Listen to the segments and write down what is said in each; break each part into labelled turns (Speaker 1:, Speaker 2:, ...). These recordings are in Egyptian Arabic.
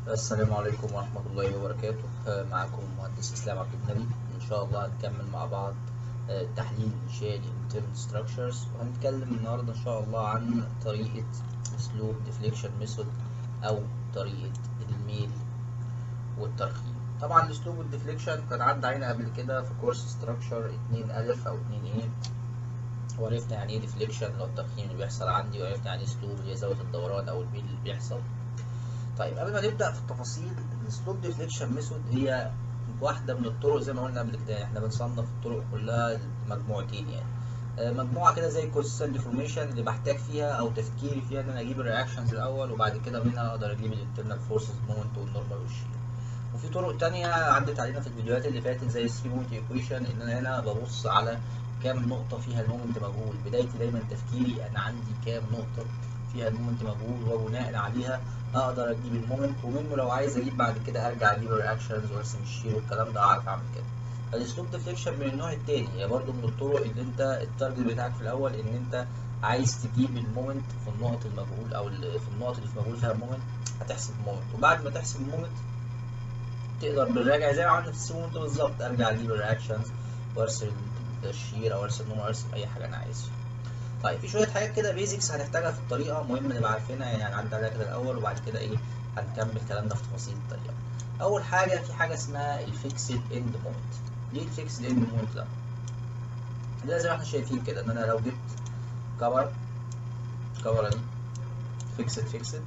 Speaker 1: السلام عليكم ورحمة الله وبركاته آه، معكم مهندس إسلام عبد النبي إن شاء الله هنكمل مع بعض آه، تحليل إنشاء internal structures وهنتكلم النهاردة إن شاء الله عن طريقة أسلوب deflection method أو طريقة الميل والترخيم طبعا الأسلوب الديفليكشن كان عدى علينا قبل كده في كورس structure 2 ألف أو 2 إيه وعرفنا يعني ايه ديفليكشن اللي هو الترخيم اللي بيحصل عندي وعرفنا يعني ايه اسلوب اللي هي زاوية الدوران أو الميل اللي بيحصل طيب قبل ما نبدا في التفاصيل السلوب ديفليكشن ميثود هي واحده من الطرق زي ما قلنا قبل كده احنا بنصنف الطرق كلها مجموعتين يعني آه، مجموعه كده زي كونسيستنت ديفورميشن اللي بحتاج فيها او تفكيري فيها ان انا اجيب الرياكشنز الاول وبعد كده منها اقدر اجيب الانترنال فورسز مومنت والنورمال والشير وفي طرق تانية عدت علينا في الفيديوهات اللي فاتت زي الثري مومنت ايكويشن ان انا هنا ببص على كام نقطة فيها المومنت مجهول بدايتي دايما تفكيري انا عندي كام نقطة فيها المومنت مجهول وبناء عليها اقدر اجيب المومنت ومنه لو عايز اجيب بعد كده ارجع اجيب الرياكشنز وارسم الشير والكلام ده اعرف اعمل كده فالاسلوب ديفليكشن من النوع التاني هي برضو من الطرق اللي انت التارجت بتاعك في الاول ان انت عايز تجيب المومنت في النقط المجهول او ال- في النقط اللي في مجهول فيها المومنت هتحسب المومنت وبعد ما تحسب المومنت تقدر بالراجع زي ما عملنا في السيمونت بالظبط ارجع اجيب الرياكشنز وارسم الشير او ارسم نوع ارسم اي حاجه انا عايزها طيب في شويه حاجات كده بيزكس هنحتاجها في الطريقه مهم نبقى عارفينها يعني هنعدي عليها كده الاول وبعد كده ايه هنكمل كلامنا في تفاصيل الطريقه اول حاجه في حاجه اسمها الفيكسد اند مومنت ليه الفيكسد اند مومنت ده ده زي ما احنا شايفين كده ان انا لو جبت كفر الكفره دي فيكسد فيكسد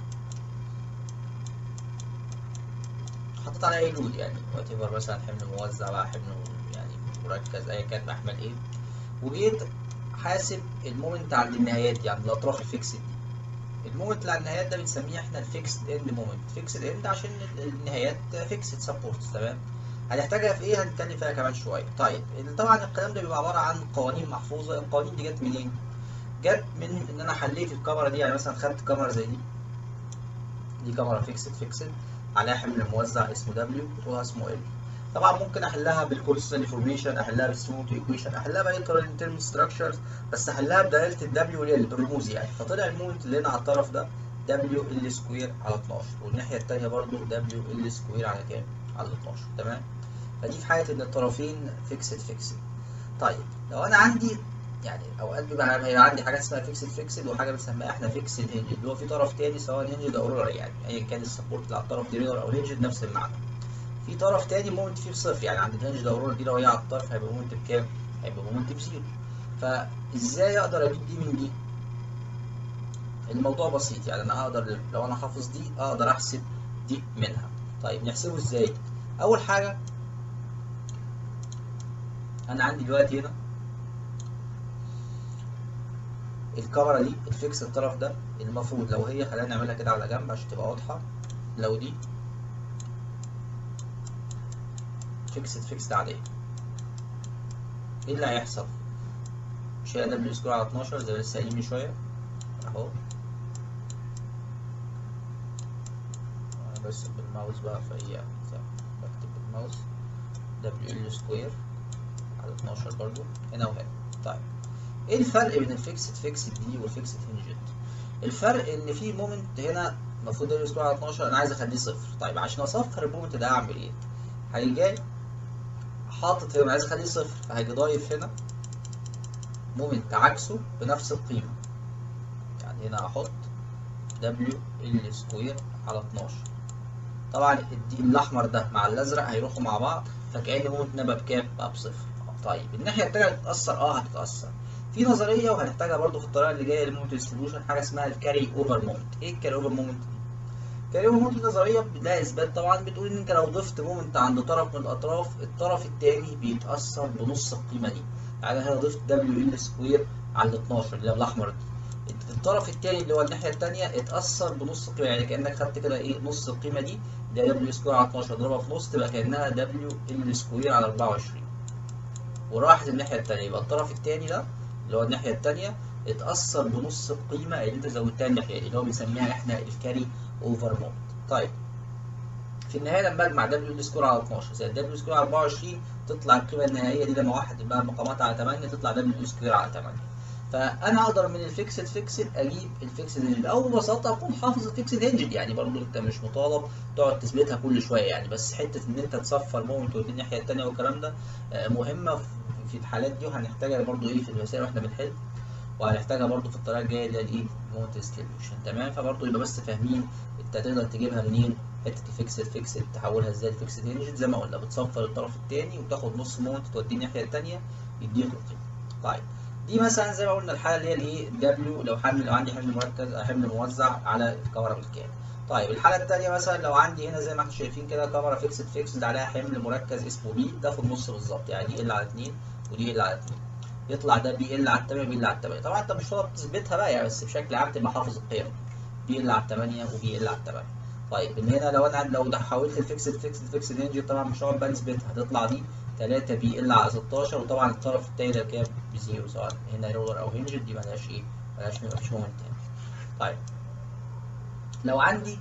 Speaker 1: حطيت عليها اي لود يعني وات ايفر مثلا حمل موزع بقى حمل يعني مركز ايا كان بحمل ايه وجيت حاسب المومنت عند النهايات دي عند الاطراف الفيكسد دي المومنت اللي على النهايات ده بنسميه احنا الفيكسد اند مومنت فيكسد اند عشان النهايات فيكسد سبورت تمام هنحتاجها في ايه هنتكلم فيها كمان شويه طيب طبعا الكلام ده بيبقى عباره عن قوانين محفوظه القوانين دي جت منين جت من ان انا حليت الكاميرا دي يعني مثلا خدت كاميرا زي دي دي كاميرا فيكسد فيكسد عليها حمل موزع اسمه دبليو وطولها اسمه ال طبعا ممكن احلها بالكورسال ديفورميشن احلها بالسموث ايكويشن احلها باي انترنال ستراكشرز بس احلها بدلاله الدبليو والال بالرموز يعني فطلع المومنت اللي هنا على الطرف ده دبليو ال سكوير على 12 والناحيه الثانيه برضو دبليو ال سكوير على كام؟ على 12 تمام؟ فدي في حاله ان الطرفين فيكسد فيكسد طيب لو انا عندي يعني اوقات بيبقى هيبقى عندي حاجه اسمها فيكسد فيكسد وحاجه بنسميها احنا فيكسد هنج اللي هو في طرف تاني سواء هنجد او رولر يعني ايا كان السبورت اللي على الطرف دي رولر او هنجد نفس المعنى في طرف تاني مومنت فيه بصفر يعني عند الهنج او الرولر دي لو هي على الطرف هيبقى مومنت بكام؟ هيبقى مومنت بزيرو فازاي اقدر اجيب دي من دي؟ الموضوع بسيط يعني انا اقدر لو انا حافظ دي اقدر احسب دي منها طيب نحسبه ازاي؟ اول حاجه انا عندي دلوقتي هنا الكاميرا دي الفيكس الطرف ده المفروض لو هي خلينا نعملها كده على جنب عشان تبقى واضحه لو دي فيكسد فيكسد عاديه ايه اللي هيحصل مش هي دبليو سكوير على 12 زي ما لسه قايلين من شويه اهو انا برسم بالماوس بقى فهي بكتب بالماوس دبليو ال سكوير على 12 برضو هنا وهنا طيب ايه الفرق بين الفيكسد فيكسد دي والفيكسد هنجد الفرق ان في مومنت هنا المفروض دبليو سكوير على 12 انا عايز اخليه صفر طيب عشان اصفر المومنت ده اعمل ايه هيجي جاي حاطط هنا عايز اخليه صفر فهيجي ضايف هنا مومنت عكسه بنفس القيمه يعني هنا هحط دبليو ال سكوير على 12 طبعا الدي- الاحمر ده مع الازرق هيروحوا مع بعض فكأن مومنت نبقى بكام بقى بصفر طيب الناحيه التانيه هتتاثر اه هتتاثر في نظريه وهنحتاجها برضو في الطريقه اللي جايه للمومنت ديستريبيوشن حاجه اسمها الكاري اوفر مومنت ايه الكاري اوفر مومنت دي الكاري اوفر مومنت دي نظريه لها اثبات طبعا بتقول ان انت لو ضفت مومنت عند طرف من الاطراف الطرف التاني بيتاثر بنص القيمه دي يعني انا هنا ضفت دبليو ال سكوير على ال 12 اللي هو الاحمر دي الطرف التاني اللي هو الناحيه التانيه اتاثر بنص القيمه يعني كانك خدت كده ايه نص القيمه دي اللي هي دبليو سكوير على 12 اضربها في نص تبقى كانها دبليو ال سكوير على 24 وراحت الناحيه التانيه يبقى الطرف التاني ده اللي هو الناحيه التانيه اتاثر بنص القيمه اللي انت زودتها الناحيه دي اللي هو بنسميها احنا الكاري اوفر مومنت طيب في النهايه لما اجمع دبليو ال سكوير على 12 زائد دبليو سكوير على 24 تطلع القيمه النهائيه دي لما واحد بقى مقامات على 8 تطلع دبليو سكوير على 8 فانا اقدر من الفيكسد فيكسد اجيب الفيكسد هنجد او ببساطه اكون حافظ الفيكسد هنجد يعني برضو انت مش مطالب تقعد تثبتها كل شويه يعني بس حته ان انت تصفر مومنت وتدي الناحيه الثانيه والكلام ده آه، مهمه في الحالات دي وهنحتاجها برضو ايه في المسائل واحنا بنحل وهنحتاجها برضو في الطريقه الجايه اللي هي الايه مومنت ديستريبيوشن تمام فبرضو يبقى بس فاهمين انت تقدر تجيبها منين حته الفيكسد فيكسد تحولها ازاي لفيكسد هنجد زي ما قلنا بتصفر الطرف الثاني وتاخد نص مومنت توديه الناحيه الثانيه يديك القيمه طيب دي مثلا زي ما قلنا الحاله اللي هي الايه دبليو لو حمل لو عندي حمل مركز حمل موزع على الكاميرا بالكامل طيب الحاله الثانيه مثلا لو عندي هنا زي ما احنا شايفين كده كاميرا فيكسد فيكسد عليها حمل مركز اسمه بي تاخد نص بالظبط يعني دي ال على 2 ودي ال على 2 يطلع ده بي ال على 8 بي ال على 8 طبعا انت مش هتقدر تثبتها بقى يعني بس بشكل عام تبقى حافظ القيم بي ال على 8 وبي ال على 8 طيب من هنا لو انا لو ده حولت الفيكسد فيكسد فيكسد رينج طبعا مش هقعد بقى نثبتها هتطلع دي 3 بي ال على 16 وطبعا الطرف التاني ده كام بزيرو سواء هنا رولر او هنجد دي ملهاش ايه ملهاش مفيش مومنت تاني طيب لو عندي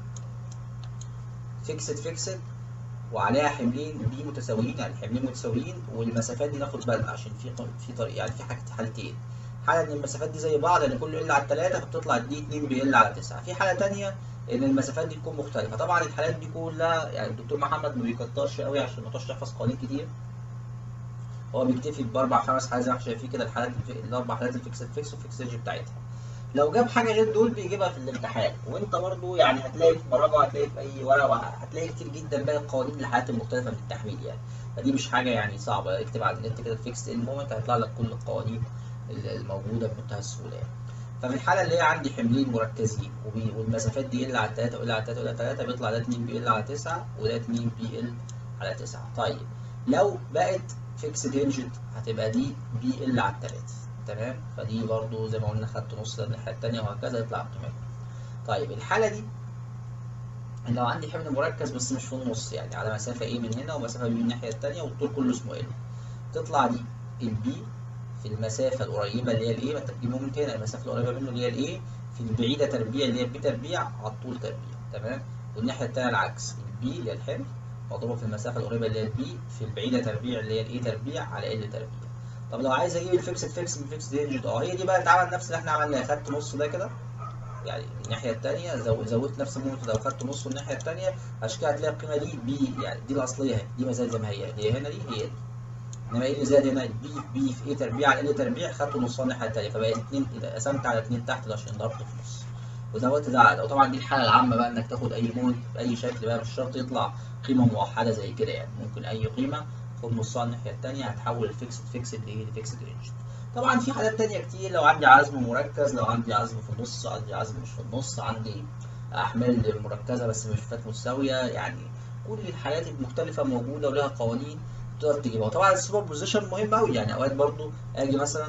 Speaker 1: فيكسد فيكسد وعليها حملين بي متساويين يعني حملين متساويين والمسافات دي ناخد بالنا عشان في في طريق يعني في حاجه حالتين حاله ان المسافات دي زي بعض يعني كله ال على 3 فبتطلع دي 2 بي ال على 9 في حاله ثانيه ان المسافات دي تكون مختلفه طبعا الحالات دي كلها يعني الدكتور محمد ما بيكترش قوي عشان ما تقعدش تحفظ قوانين كتير هو بيكتفي باربع خمس حالات زي ما احنا شايفين كده الحالات الاربع حالات الفيكسد فيكس والفيكسج بتاعتها لو جاب حاجه غير دول بيجيبها في الامتحان وانت برضو يعني هتلاقي في مراجعه هتلاقي في اي ورقه هتلاقي كتير جدا باقي القوانين الحالات المختلفه من التحويل يعني فدي مش حاجه يعني صعبه اكتب على النت كده فيكس ان مومنت هيطلع لك كل القوانين الموجوده بمنتهى السهوله يعني ففي الحاله اللي هي عندي حملين مركزين والمسافات دي ال على 3 وال على 3 وال على 3 بيطلع ده 2 بي ال على 9 وده 2 بي ال على 9 طيب لو بقت فيكسد هنجد هتبقى دي بي ال على 3 تمام فدي برضو زي ما قلنا خدت نص الناحيه الثانيه وهكذا يطلع اوتوماتيك طيب الحاله دي لو عندي حمل مركز بس مش في النص يعني على مسافه ايه من هنا ومسافه بي من الناحيه الثانيه والطول كله اسمه ال تطلع دي البي في المسافه القريبه اللي هي الايه ما انت بتجيب مومنت هنا المسافه القريبه منه اللي هي الايه في البعيده تربيع اللي هي البي تربيع على الطول تربيع تمام والناحيه الثانيه العكس البي اللي هي الحمل مضروبه في المسافه القريبه اللي هي البي في البعيده تربيع اللي هي الايه تربيع على ال تربيع طب لو عايز اجيب الفيكسد فيكس من فيكسد رينج اه هي دي بقى اتعمل نفس اللي احنا عملناه خدت نص ده كده يعني الناحيه الثانيه زو... زودت نفس المومنت ده وخدت نص الناحيه الثانيه عشان كده هتلاقي القيمه دي بي يعني دي الاصليه اهي دي ما زالت زي ما هي هي هنا دي هي دي انما ايه اللي زاد هنا البي بي في ايه تربيع على ال تربيع خدت نصها الناحيه الثانيه فبقت 2 قسمت على 2 تحت ده عشان ضربت في النص وزودت ده على ده وطبعا دي الحاله العامه بقى انك تاخد اي مومنت باي شكل بقى مش شرط يطلع قيمه موحده زي كده يعني ممكن اي قيمه خد نصها الناحيه الثانيه هتحول الفيكسد فيكسد لايه لفيكسد رينج طبعا في حالات تانية كتير لو عندي عزم مركز لو عندي عزم في النص عندي عزم مش في النص عندي احمال مركزه بس مش فات متساويه يعني كل الحالات المختلفه موجوده ولها قوانين تقدر تجيبها طبعا السوبر بوزيشن مهم قوي يعني اوقات برضو اجي مثلا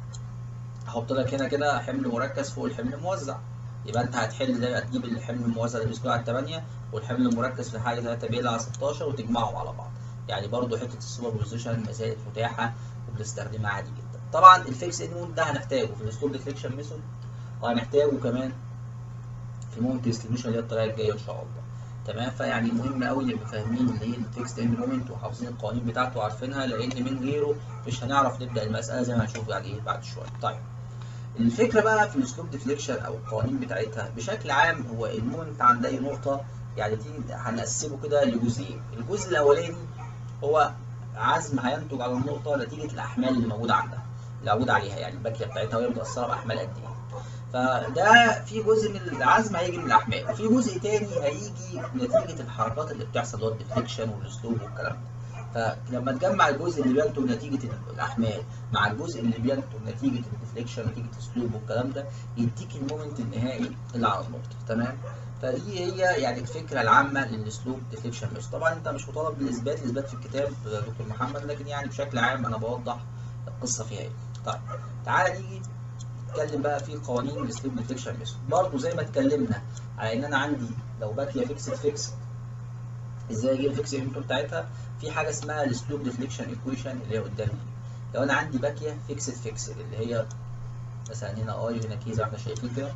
Speaker 1: احط لك هنا كده حمل مركز فوق الحمل الموزع يبقى انت هتحل ده هتجيب الحمل الموزع ده بيسكوع على 8 والحمل المركز في حاجه 3 بيل على 16 وتجمعهم على بعض يعني برضو حته السوبر بوزيشن مسائل متاحه وبنستخدمها عادي جدا طبعا الفيكس ان ده هنحتاجه في السكول ديفليكشن ميثود وهنحتاجه كمان في مومنت ديستريبيوشن اللي هي الطريقه الجايه ان شاء الله تمام فيعني مهم قوي نبقى فاهمين اللي هي الفيكس اند مومنت وحافظين القوانين بتاعته وعارفينها لان من غيره مش هنعرف نبدا المساله زي ما هنشوف بعد ايه بعد شويه طيب الفكره بقى في السلوب ديفليكشن او القوانين بتاعتها بشكل عام هو المومنت عند اي نقطه يعني دي هنقسمه كده لجزئين الجزء الاولاني هو عزم هينتج على النقطه نتيجه الاحمال اللي موجوده عندها اللي موجوده عليها يعني الباكيه بتاعتها وهي متاثره باحمال قد ايه فده في جزء من العزم هيجي من الاحمال وفي جزء تاني هيجي نتيجه الحركات اللي بتحصل اللي هو الديفليكشن والاسلوب والكلام ده فلما تجمع الجزء اللي بينتج نتيجه الاحمال مع الجزء اللي بينتج نتيجه الديفليكشن نتيجه الاسلوب والكلام ده يديك المومنت النهائي اللي على النقطه تمام فدي هي يعني الفكره العامه للاسلوب ديفليكشن ميثود طبعا انت مش مطالب بالاثبات الاثبات في الكتاب دكتور محمد لكن يعني بشكل عام انا بوضح القصه فيها ايه طيب تعالى نيجي نتكلم بقى في قوانين السليب ديتكشن ميثود برضه زي ما اتكلمنا على ان انا عندي لو باكيه فيكسد فيكس ازاي اجيب الفيكس انتو بتاعتها في حاجه اسمها السلوب ديفليكشن ايكويشن اللي هي قدامي دي لو انا عندي باكيه فيكسد فيكس اللي هي مثلا هنا اي وهنا كي زي ما احنا شايفين كده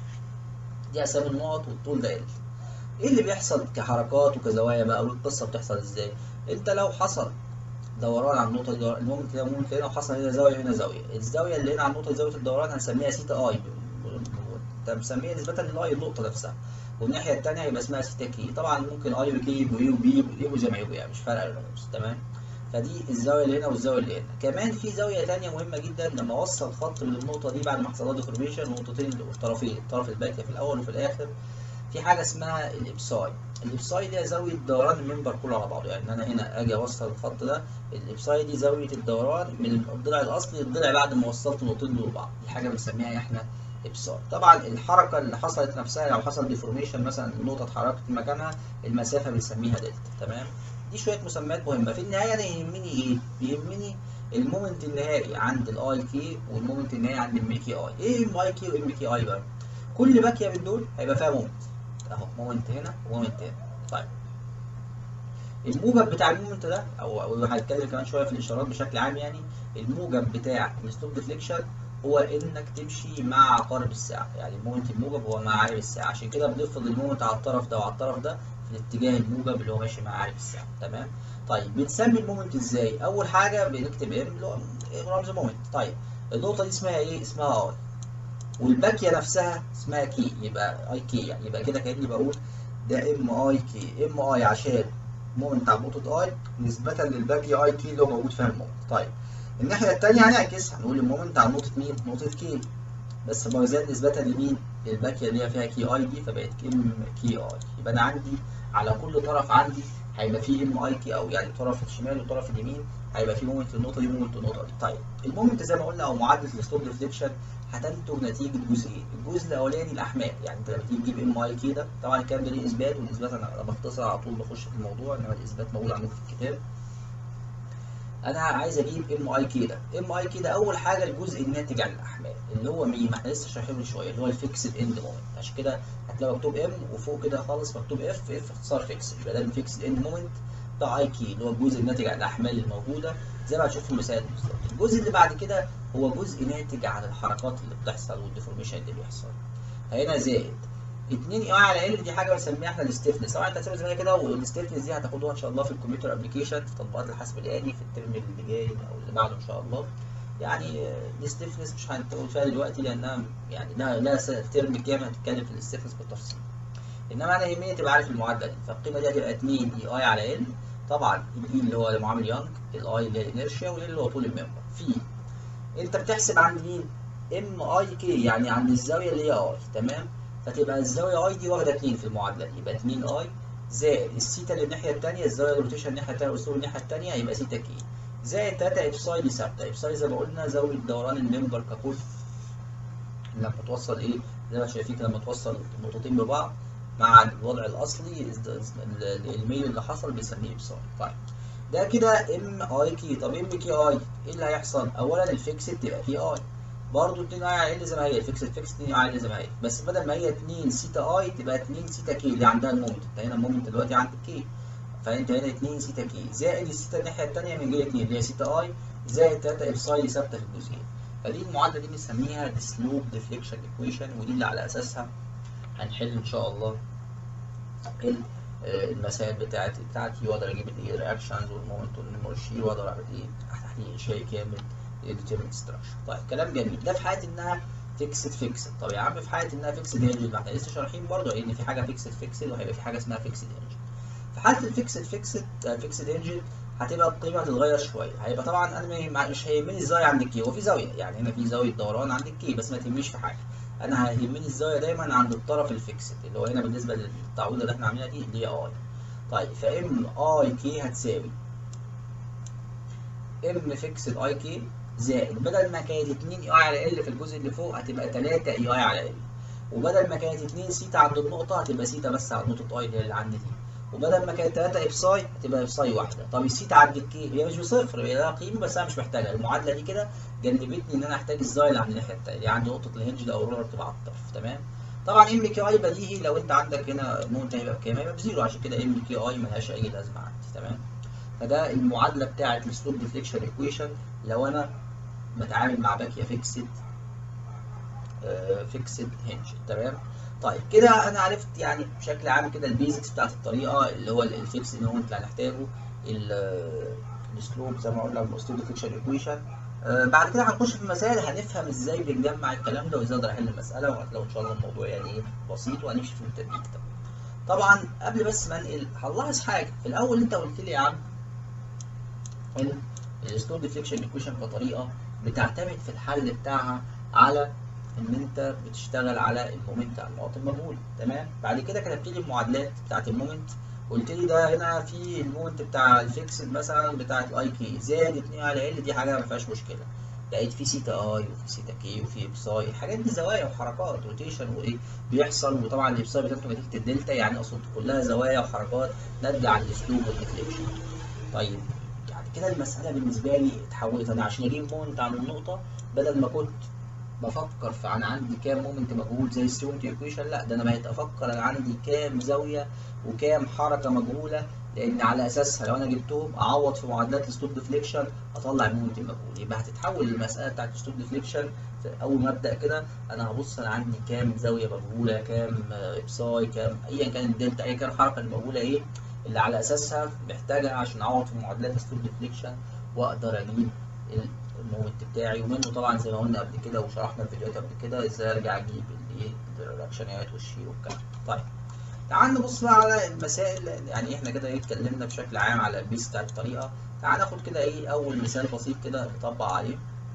Speaker 1: دي اسامي النقط والطول ده ال ايه اللي بيحصل كحركات وكزوايا بقى والقصه بتحصل ازاي انت لو حصل دوران على النقطه دي دوران المومنت ده مومنت هنا وحصل هنا زاويه هنا زاويه الزاويه اللي هنا على النقطه دي زاويه الدوران هنسميها سيتا اي انت مسميها نسبه للاي النقطه نفسها والناحيه الثانيه هيبقى اسمها سيتا كي طبعا ممكن اي وكي يبقوا ايه وبي يبقوا زي ما يبقوا يعني مش فارقه الرموز تمام فدي الزاويه اللي هنا والزاويه اللي هنا كمان في زاويه ثانيه مهمه جدا لما اوصل خط من النقطه دي بعد ما حصل لها ديفورميشن ونقطتين الطرفين الطرف الباقي في الاول وفي الاخر في حاجه اسمها الابساي الابساي دي زاويه دوران المنبر كله على بعضه يعني انا هنا اجي اوصل الخط ده الابساي دي زاويه الدوران من الضلع الاصلي للضلع بعد ما وصلت النقطتين دول لبعض دي حاجه بنسميها احنا ابساي طبعا الحركه اللي حصلت نفسها لو حصل ديفورميشن مثلا النقطه اتحركت من مكانها المسافه بنسميها دلتا تمام دي شويه مسميات مهمه في النهايه انا يهمني ايه يهمني المومنت النهائي عند الاي كي والمومنت النهائي عند الام كي اي ايه ام اي كي وام كي اي بقى كل باكيه من دول هيبقى فيها مومنت اهو مومنت هنا ومومنت هنا طيب الموجب بتاع المومنت ده او او هنتكلم كمان شويه في الاشارات بشكل عام يعني الموجب بتاع الستوب ديفليكشن هو انك تمشي مع عقارب الساعه يعني المومنت الموجب هو مع عقارب الساعه عشان كده بنفرض المومنت على الطرف ده وعلى الطرف ده في الاتجاه الموجب اللي هو ماشي مع عقارب الساعه تمام طيب بنسمي المومنت ازاي اول حاجه بنكتب ام اللي هو رمز مومنت طيب النقطه دي اسمها ايه اسمها اي والباكيه نفسها اسمها كي يبقى اي كي يعني يبقى كده كاني بقول ده ام اي كي ام اي عشان مومنت على نقطه اي نسبه للباكيه اي كي اللي هو موجود فيها المومنت طيب الناحيه الثانيه هنعكس هنقول المومنت على نقطه مين نقطه كي بس ما زاد نسبه لمين للباكيه اللي هي فيها كي اي دي فبقت ام كي اي يبقى انا عندي على كل طرف عندي هيبقى فيه ام اي كي او يعني الطرف الشمال والطرف اليمين هيبقى فيه مومنت للنقطه دي ومومنت للنقطه دي طيب المومنت زي ما قلنا او معادله الستوب ديفليكشن هتنتج نتيجه جزئين الجزء الاولاني الاحمال يعني انت لما تيجي تجيب ام اي كي ده طبعا الكلام ده ليه اثبات والاثبات انا بختصر على طول بخش في الموضوع انما الاثبات موجود عندكم في الكتاب انا عايز اجيب ام اي كي ده ام اي كي ده اول حاجه الجزء الناتج عن الاحمال اللي هو مين ما احنا لسه شارحينه من شويه اللي هو الفيكسد اند مومنت عشان كده هتلاقي مكتوب ام وفوق كده خالص مكتوب اف اف اختصار فيكسد يبقى ده الفيكسد اند مومنت ده اي كي اللي هو الجزء الناتج عن الاحمال الموجوده زي ما هتشوف في المثال بالظبط الجزء اللي بعد كده هو جزء ناتج عن الحركات اللي بتحصل والديفورميشن اللي بيحصل هنا زائد 2 اي على ال دي حاجه بنسميها احنا الستيفنس طبعا انت هتسمع زي كده والستيفنس دي هتاخدوها ان شاء الله في الكمبيوتر ابلكيشن في تطبيقات الحاسب الالي في الترم اللي جاي او اللي بعده ان شاء الله يعني الستيفنس مش هنقول فيها دلوقتي لانها يعني لها لها ترم كامل هنتكلم في الستيفنس بالتفصيل انما انا يهمني تبقى عارف المعادله دي فالقيمه دي هتبقى 2 اي اي على ال طبعا الاي اللي هو معامل يانج الاي اللي هي الانرشيا والال اللي هو طول الممبر في انت بتحسب عند مين ام اي كي يعني عند الزاويه اللي هي اي تمام فتبقى الزاويه اي دي واخده 2 في المعادله دي يبقى 2 اي زائد السيتا اللي الناحيه الثانيه الزاويه الروتيشن الناحيه الثانيه والاسلوب الناحيه الثانيه يبقى سيتا كي زائد 3 ابساي دي ثابته ابساي زي ما قلنا زاويه دوران الممبر ككل لما توصل ايه زي ما شايفين كده لما توصل النقطتين ببعض مع الوضع الاصلي الميل اللي حصل بنسميه ابساي طيب ده كده ام اي كي طب ام كي اي ايه اللي هيحصل اولا الفيكسد تبقى في اي برضه 2 اي على ال زي ما هي الفيكسد فيكس 2 اي على ال زي ما هي بس بدل ما هي 2 سيتا اي تبقى 2 سيتا كي اللي عندها المومنت انت هنا المومنت دلوقتي عندك كي فانت هنا 2 سيتا كي زائد السيتا الناحيه الثانيه من جهه 2 اللي هي سيتا اي زائد 3 ابساي ثابته في الجزئين فدي المعادله دي بنسميها سلوب ديفليكشن ايكويشن ودي اللي على اساسها هنحل ان شاء الله المسائل بتاعتي بتاعتي واقدر اجيب الايه رياكشنز والمومنت والمورشي واقدر اعمل ايه تحليل انشائي كامل لديترمنت ستراكشر طيب كلام جميل ده في حاله انها فيكسد فيكسد طب يا عم في حاله انها فيكسد هنج احنا لسه شارحين برضه ان في حاجه فيكسد فيكسد وهيبقى في حاجه اسمها فيكسد هنج في حاله الفيكسد فيكسد فيكسد هنج هتبقى القيمه هتتغير شويه هيبقى طبعا انا مش هيهمني الزاويه عند الكي هو في زاويه يعني هنا في زاويه دوران عند الكي بس ما تهمنيش في حاجه انا هيهمني الزاويه دايما عند الطرف الفيكسد اللي هو هنا بالنسبه للتعويضه اللي احنا عاملينها دي اللي هي اي طيب فام اي كي هتساوي ام فيكسد اي كي زائد بدل ما كانت 2 اي على ال في الجزء اللي فوق هتبقى 3 اي اي على ال وبدل ما كانت 2 سيتا عند النقطه هتبقى سيتا بس عند نقطه اي اللي عندي دي وبدل ما كانت 3 ابساي هتبقى ابساي واحده طب السيتا عند الكي هي مش بصفر هي لها قيمه بس انا مش محتاجها المعادله دي كده جنبتني ان انا احتاج الزاويه اللي عند الناحيه الثانيه عند نقطه الهنج ده او الرولر بتبقى على الطرف تمام طبعا ام كي اي بديهي لو انت عندك هنا المومنت هيبقى بكام هيبقى بزيرو عشان كده ام كي اي ملهاش اي لازمه عندي تمام فده المعادله بتاعه السلوب ديفليكشن ايكويشن لو انا بتعامل مع باكيه فيكسد فيكسد هنج تمام طيب كده انا عرفت يعني بشكل عام كده البيزكس بتاعت الطريقه اللي هو الفيكس مومنت اللي هنحتاجه السلوب زي ما قلنا الستيب ديفليكشن ايكويشن آه بعد كده هنخش في مسائل هنفهم ازاي بنجمع الكلام ده وازاي اقدر احل المساله وهتلاقوا ان شاء الله الموضوع يعني ايه بسيط وهنمشي في التدريج ده طبعا قبل بس ما انقل هنلاحظ حاجه في الاول انت قلت لي يا عم ان السلوب ديفليكشن ايكويشن كطريقه بتعتمد في الحل بتاعها على ان انت بتشتغل على المومنت على النقط المجهوله تمام بعد كده كتبت لي المعادلات بتاعت المومنت قلت لي ده هنا في المومنت بتاع الفيكسد مثلا بتاعت الاي كي زائد 2 على ال دي حاجه ما فيهاش مشكله لقيت في سيتا اي وفي سيتا كي وفي ابساي الحاجات دي زوايا وحركات روتيشن وايه بيحصل وطبعا الابساي بتنتج نتيجه الدلتا يعني اصلا كلها زوايا وحركات ناتجه عن الاسلوب والديفليكشن طيب يعني كده المساله بالنسبه لي اتحولت انا عشان اجيب مومنت عن النقطه بدل ما كنت بفكر في انا عندي كام مومنت مجهول زي السيومنت ايكويشن لا ده انا بقيت افكر انا عندي كام زاويه وكام حركه مجهوله لان على اساسها لو انا جبتهم اعوض في معادلات الستوب ديفليكشن اطلع المومنت المجهول يبقى هتتحول المساله بتاعت الستوب ديفليكشن اول ما ابدا كده انا هبص انا عندي كام زاويه مجهوله كام ابساي كام ايا كان الدلتا ايا كان الحركه المجهوله ايه اللي على اساسها محتاجها عشان اعوض في معادلات الستوب ديفليكشن واقدر اجيب المومنت بتاعي ومنه طبعا زي ما قلنا قبل كده وشرحنا في فيديوهات قبل كده ازاي ارجع اجيب الايه الرياكشنات والشير والكلام طيب تعال نبص بقى على المسائل يعني احنا كده ايه اتكلمنا بشكل عام على البيس بتاع الطريقه تعال ناخد كده ايه اول مثال بسيط كده نطبق عليه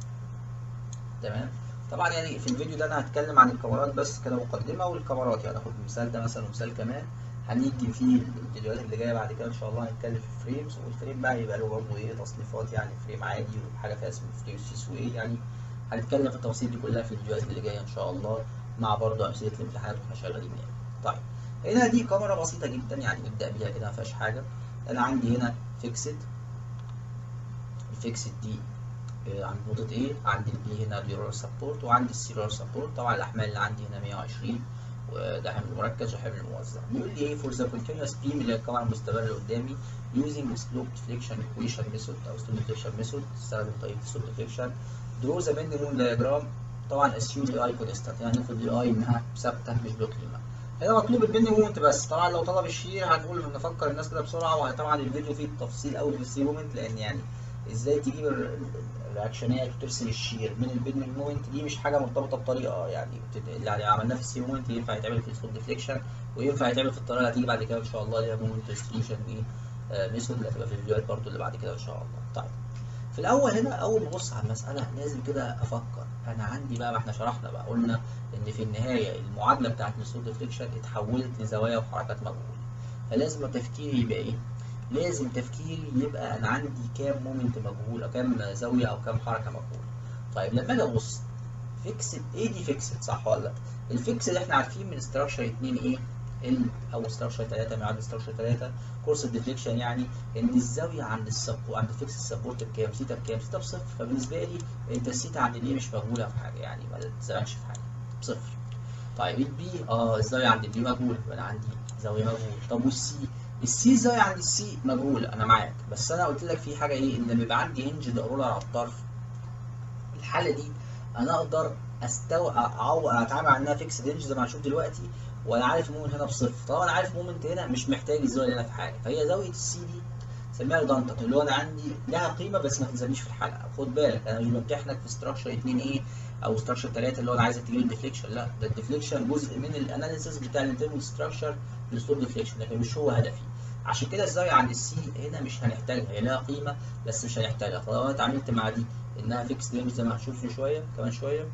Speaker 1: تمام طبعا يعني في الفيديو ده انا هتكلم عن الكاميرات بس كده مقدمه والكاميرات يعني هاخد المثال ده مثلا ومثال كمان هنيجي في الفيديوهات اللي جايه بعد كده ان شاء الله هنتكلم في فريمز والفريم بقى يبقى له برضه ايه تصنيفات يعني فريم عادي وحاجه فيها اسمه فريم سيس وايه يعني هنتكلم في التفاصيل دي كلها في الفيديوهات اللي جايه ان شاء الله مع برضه امثله الامتحانات واحنا شغالين يعني طيب هنا دي كاميرا بسيطه جدا يعني نبدا بيها كده ما فيهاش حاجه انا عندي هنا فيكسد الفيكسد دي عند نقطة ايه؟ عندي البي هنا اليورال سبورت وعندي السيرال سبورت طبعا الأحمال اللي عندي هنا 120 وده حمل مركز وحمل موزع بيقول لي ايه for the continuous beam اللي هي الكاميرا المستمرة اللي قدامي using slope deflection equation method أو slope deflection method تستخدم طريقة slope deflection draw the minimum diagram طبعا assume the i constant يعني ناخد ال i انها ثابتة مش بقيمة هنا مطلوب البين مومنت بس طبعا لو طلب الشير هنقول نفكر الناس كده بسرعة وطبعا الفيديو فيه تفصيل قوي في السي مومنت لأن يعني ازاي تجيب الرياكشنات وترسم الشير من البين مومنت دي مش حاجه مرتبطه بطريقه يعني اللي عملناه في السي مومنت ينفع يتعمل في السلوب ديفليكشن وينفع يتعمل في الطريقه اللي هتيجي بعد كده ان شاء الله اللي هي مومنت ديستريبيوشن وايه ميثود اللي هتبقى في الفيديوهات برضو اللي بعد كده ان شاء الله طيب في الاول هنا اول ما ابص على المساله لازم كده افكر انا عندي بقى ما احنا شرحنا بقى قلنا ان في النهايه المعادله بتاعت السلوب ديفليكشن اتحولت لزوايا وحركات مجهوله فلازم تفكيري يبقى ايه لازم تفكيري يبقى انا عندي كام مومنت مجهول او كام زاويه او كام حركه مجهوله طيب لما اجي ابص فيكسد ايه دي فيكسد صح ولا لا الفيكسد احنا عارفين من ستراكشر 2 ايه ال او ستراكشر 3 معاد ستراكشر 3 كورس الديفليكشن يعني ان الزاويه عند السب عند الفيكس سبورت بكام سيتا بكام سيتا بصفر فبالنسبه لي انت السيتا عند الايه مش مجهوله في حاجه يعني ما تزعلش في حاجه بصفر طيب البي اه الزاويه عند البي مجهوله يبقى انا عندي زاويه مجهوله طب والسي السي زاوية عند السي مجهولة أنا معاك بس أنا قلت لك في حاجة إيه إن بيبقى عندي هنج رولر على الطرف الحالة دي أنا أقدر أستو أعو... أتعامل عنها فيكس هنج زي ما هنشوف دلوقتي وأنا عارف مومنت هنا بصفر طبعا أنا عارف مومنت هنا مش محتاج الزاوية هنا في حاجة فهي زاوية السي دي سميها ريدندنت اللي هو أنا عندي لها قيمة بس ما تلزمنيش في الحلقة خد بالك أنا مش بمتحنك في ستراكشر 2 إيه او ستراكشر 3 اللي هو انا عايزك تجيب الديفليكشن لا ده الديفليكشن جزء من الاناليسيس بتاع الانترنال ستراكشر للسلوب ديفليكشن لكن مش هو هدفي عشان كده الزاويه عند السي هنا مش هنحتاجها هي لها قيمه بس مش هنحتاجها فلو انا اتعاملت مع دي انها فيكس رينج زي ما هنشوف في شويه كمان شويه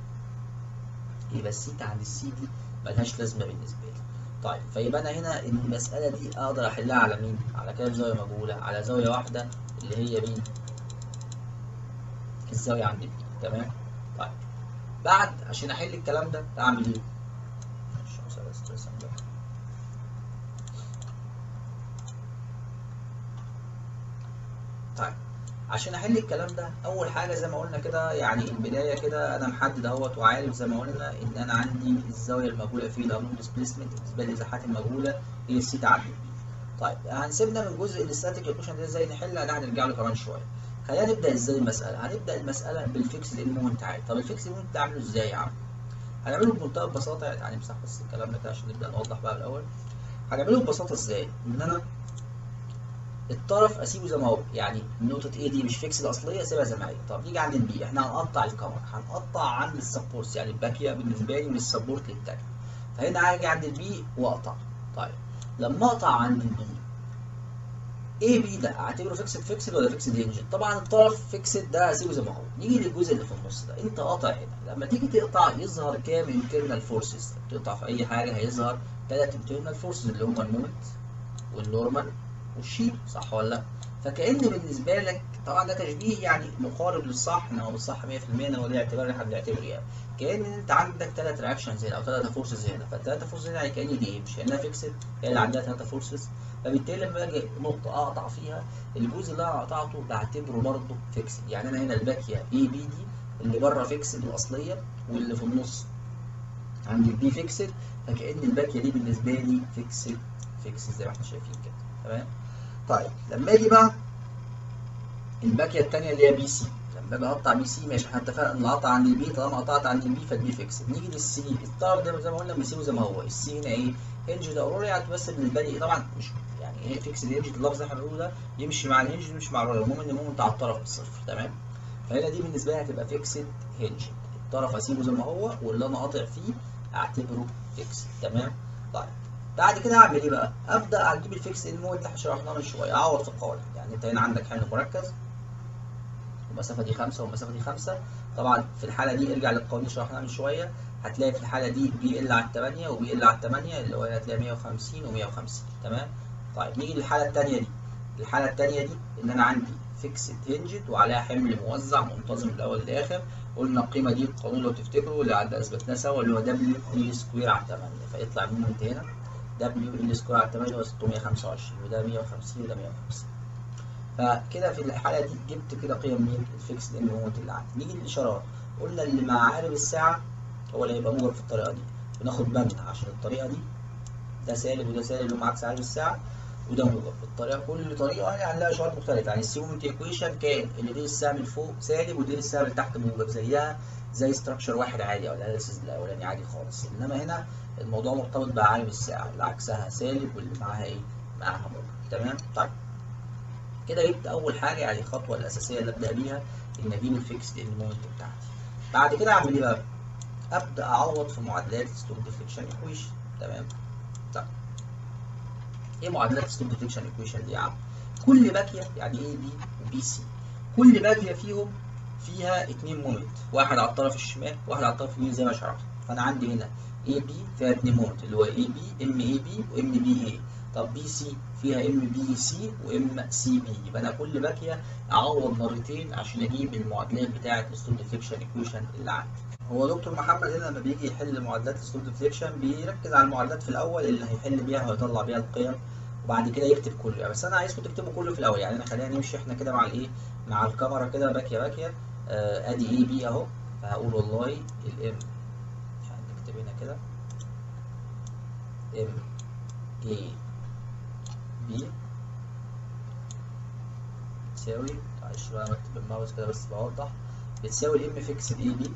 Speaker 1: يبقى السيتا عند السي دي ملهاش لازمه بالنسبه لي طيب فيبقى انا هنا المساله دي اقدر احلها على مين على كام زاويه مجهوله على زاويه واحده اللي هي مين الزاويه عند البي تمام طيب بعد عشان احل الكلام ده اعمل ايه طيب عشان احل الكلام ده اول حاجه زي ما قلنا كده يعني البدايه كده انا محدد اهوت وعارف زي ما قلنا ان انا عندي الزاويه المجهوله في الامون ديسبيسمنت بالنسبه للازاحات المجهوله هي السيتا عند طيب هنسيبنا من جزء الاستاتيك ايكويشن ده ازاي نحلها ده هنرجع له كمان شويه خلينا نبدا ازاي المساله هنبدا المساله بالفيكس المومنت عادي طب الفيكس المومنت ده عامله ازاي يا عم هنعمله بمنتهى البساطه يعني امسح بس الكلام ده كده عشان نبدا نوضح بقى الاول هنعمله ببساطه ازاي ان انا الطرف اسيبه زي ما هو يعني نقطه ايه دي مش فيكس الاصليه اسيبها زي ما هي طب نيجي عند البي احنا هنقطع الكاميرا هنقطع عند السبورت يعني الباكيه بالنسبه لي من السبورت للتاني فهنا هاجي عند البي واقطع طيب لما اقطع عند البي اي بي ده اعتبره فيكسد فيكسد ولا فيكسد هنجد طبعا الطرف فيكسد ده هسيبه زي ما هو نيجي للجزء اللي في النص ده انت قاطع هنا لما تيجي تقطع يظهر كام انترنال فورسز تقطع في اي حاجه هيظهر ثلاث انترنال فورسز اللي هم المومنت والنورمال والشيب صح ولا لا فكأن بالنسبة لك طبعا ده تشبيه يعني مقارب للصح انما هو بالصح 100% انما ده اعتبار احنا بنعتبره يعني كأن انت عندك ثلاث رياكشنز هنا او ثلاث فورسز هنا فالثلاث فورسز هنا يعني كأن دي ايه مش كأنها فيكسد هي اللي عندها ثلاث فورسز فبالتالي لما اجي نقطة اقطع فيها الجزء اللي انا قطعته بعتبره برضه فيكسد يعني انا هنا الباكية اي بي دي اللي بره فيكسد الاصلية واللي في النص عند البي فيكسد فكأن الباكية دي بالنسبة لي فيكسد فيكسد زي ما احنا شايفين كده تمام طيب لما اجي بقى الباكيه الثانيه اللي هي بي سي لما اجي اقطع بي سي ماشي احنا اتفقنا ان اقطع عند البي طالما قطعت عند البي فالبي فيكس نيجي للسي الطرف ده زي ما قلنا بنسيبه زي ما هو السي هنا ايه هنج ده اوروري يعني بس بالنسبه لي طبعا مش يعني ايه فيكس هنج اللفظ اللي احنا بنقوله ده يمشي مع الهنج يمشي مع الرولر المهم ان المومنت على الطرف بالصفر تمام فهنا دي بالنسبه لي هتبقى فيكسد هنج الطرف اسيبه زي ما هو واللي انا قاطع فيه اعتبره فيكس تمام طيب بعد كده اعمل ايه بقى؟ ابدا اجيب الفيكس المو اللي احنا شرحناه من شويه اعوض في القوانين يعني انت هنا عندك حمل مركز المسافه دي 5 والمسافه دي 5 طبعا في الحاله دي ارجع للقوانين اللي شرحناها من شويه هتلاقي في الحاله دي بي ال على 8 وبي ال على 8 اللي هو هتلاقي 150 و150 تمام؟ طيب نيجي للحاله الثانيه دي الحاله الثانيه دي ان انا عندي فيكسد هنجد وعليها حمل موزع منتظم من الاول للاخر قلنا القيمه دي القانون لو تفتكروا اللي عند اثبتناه سوا اللي هو دبليو ال سكوير على 8 فيطلع المومنت هنا دبليو ال سكوير على 8 هو 625 وده 150 وده 150 فكده في الحاله دي جبت كده قيم مين الفيكس ال مومنت اللي عندي نيجي للاشارات قلنا اللي مع عقارب الساعه هو اللي هيبقى موجب في الطريقه دي بناخد بالنا عشان الطريقه دي ده سالب وده سالب اللي هم عكس عقارب الساعه وده موجب الطريقه كل طريقه يعني لها اشارات مختلفه يعني السيومنت ايكويشن كان اللي دي السهم اللي فوق سالب ودي السهم اللي تحت موجب زيها زي ستراكشر واحد عادي او الاناليسيس الاولاني عادي خالص انما هنا الموضوع مرتبط بعالم الساعه اللي عكسها سالب واللي معاها ايه معاها موجب تمام طيب كده جبت اول حاجه يعني الخطوه الاساسيه اللي ابدا بيها ان اجيب الفيكس المومنت بتاعتي بعد كده اعمل ايه بقى ابدا اعوض في معادلات ستوك ديفليكشن ايكويشن تمام طيب ايه معادلات ستوك ديفليكشن ايكويشن دي يا عم كل باكيه يعني اي بي وبي سي كل باكيه فيهم فيها اتنين مومنت واحد على الطرف الشمال واحد على الطرف اليمين زي ما شرحت فانا عندي هنا اي بي فيها اتنين مومنت اللي هو اي بي ام اي بي وام بي اي طب بي سي فيها ام بي سي وام سي بي يبقى انا كل باكيه اعوض مرتين عشان اجيب المعادلات بتاعه الستوك ديفليكشن ايكويشن اللي عندي هو دكتور محمد هنا لما بيجي يحل معادلات الستوك ديفليكشن بيركز على المعادلات في الاول اللي هيحل بيها ويطلع بيها القيم وبعد كده يكتب كله يعني بس انا عايزكم تكتبوا كله في الاول يعني انا خلينا نمشي احنا كده مع الايه مع الكاميرا كده باكيه باكيه آه ادي اي بي اهو فهقول والله الام نكتب هنا كده ام اي بي بتساوي معلش بقى بكتب بالماوس كده بس بوضح بتساوي الام فيكس اي بي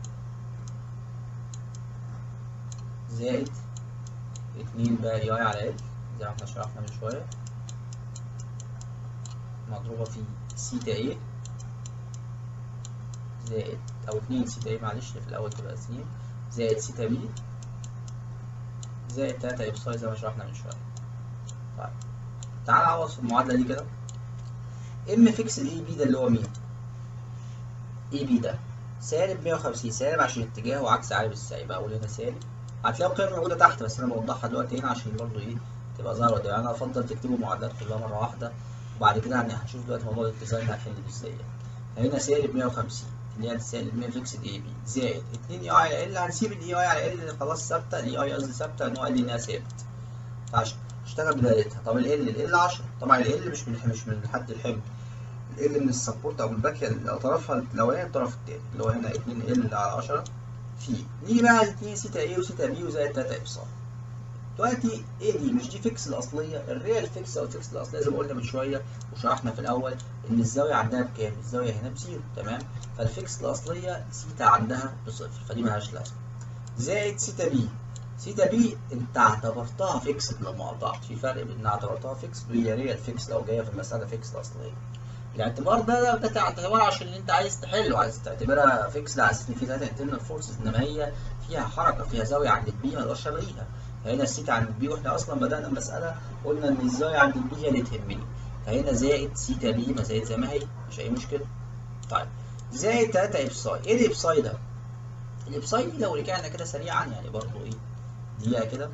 Speaker 1: زائد اتنين بقى اي اي على ال زي ما احنا شرحنا من شوية مضروبة في سيتا ايه زائد او اتنين سيتا ايه معلش في الاول تبقى اتنين زائد سيتا بي زائد تلاتة ابساي زي ما شرحنا من شوية طيب تعال نعوض في المعادلة دي كده ام فيكس الاي بي ده اللي هو مين؟ اي بي ده سالب 150 سالب عشان اتجاهه عكس عقارب الساعة يبقى اقول هنا سالب هتلاقي القيم موجودة تحت بس انا بوضحها دلوقتي هنا عشان برضه ايه تبقى ظاهرة دي يعني انا افضل تكتبوا معادلات كلها مرة واحدة وبعد كده يعني هنشوف دلوقتي موضوع الديزاين هنحل ازاي هنا سالب 150 اللي هي سالب 100 فيكس اي بي زائد 2 اي اي على ال هنسيب الاي اي على ال خلاص ثابتة الاي اي قصدي ثابتة ان هو قال لي انها ثابت فعشان اشتغل بدايتها طب ال ال ال 10 طبعا ال ال مش من مش من حد الحمل ال من السبورت او من الباكيه طرفها الاولاني الطرف التاني اللي هو هنا 2 ال على 10 في نيجي بقى على 2 سيتا ايه وسيتا بي وزائد 3 ابصار دلوقتي ايه دي مش دي فيكس الاصليه الريال فيكس او الفيكس الاصليه زي ما قلنا من شويه وشرحنا في الاول ان الزاويه عندها بكام الزاويه هنا بزيرو تمام فالفيكس الاصليه سيتا عندها بصفر فدي ملهاش لازمه زائد سيتا بي سيتا بي انت اعتبرتها فيكسد لما قطعت في فرق بين ان اعتبرتها فيكسد وهي ريال فيكس لو جايه في المساله فيكسد اصليه الاعتبار ده ده تعتبر عشان انت عايز تحله عايز تعتبرها فيكس على اساس ان في ثلاثه انترنال فورسز انما هي فيها حركه فيها زاويه عند البي ما نقدرش الغيها فهنا السيتا عند البي واحنا اصلا بدانا المساله قلنا ان الزاويه عند البي هي اللي تهمني فهنا زائد سيتا بي ما زائد زي ما هي مش اي مشكله طيب زائد 3 ابساي ايه الابساي ده؟ الابساي دي لو رجعنا كده سريعا يعني برضو ايه دقيقه كده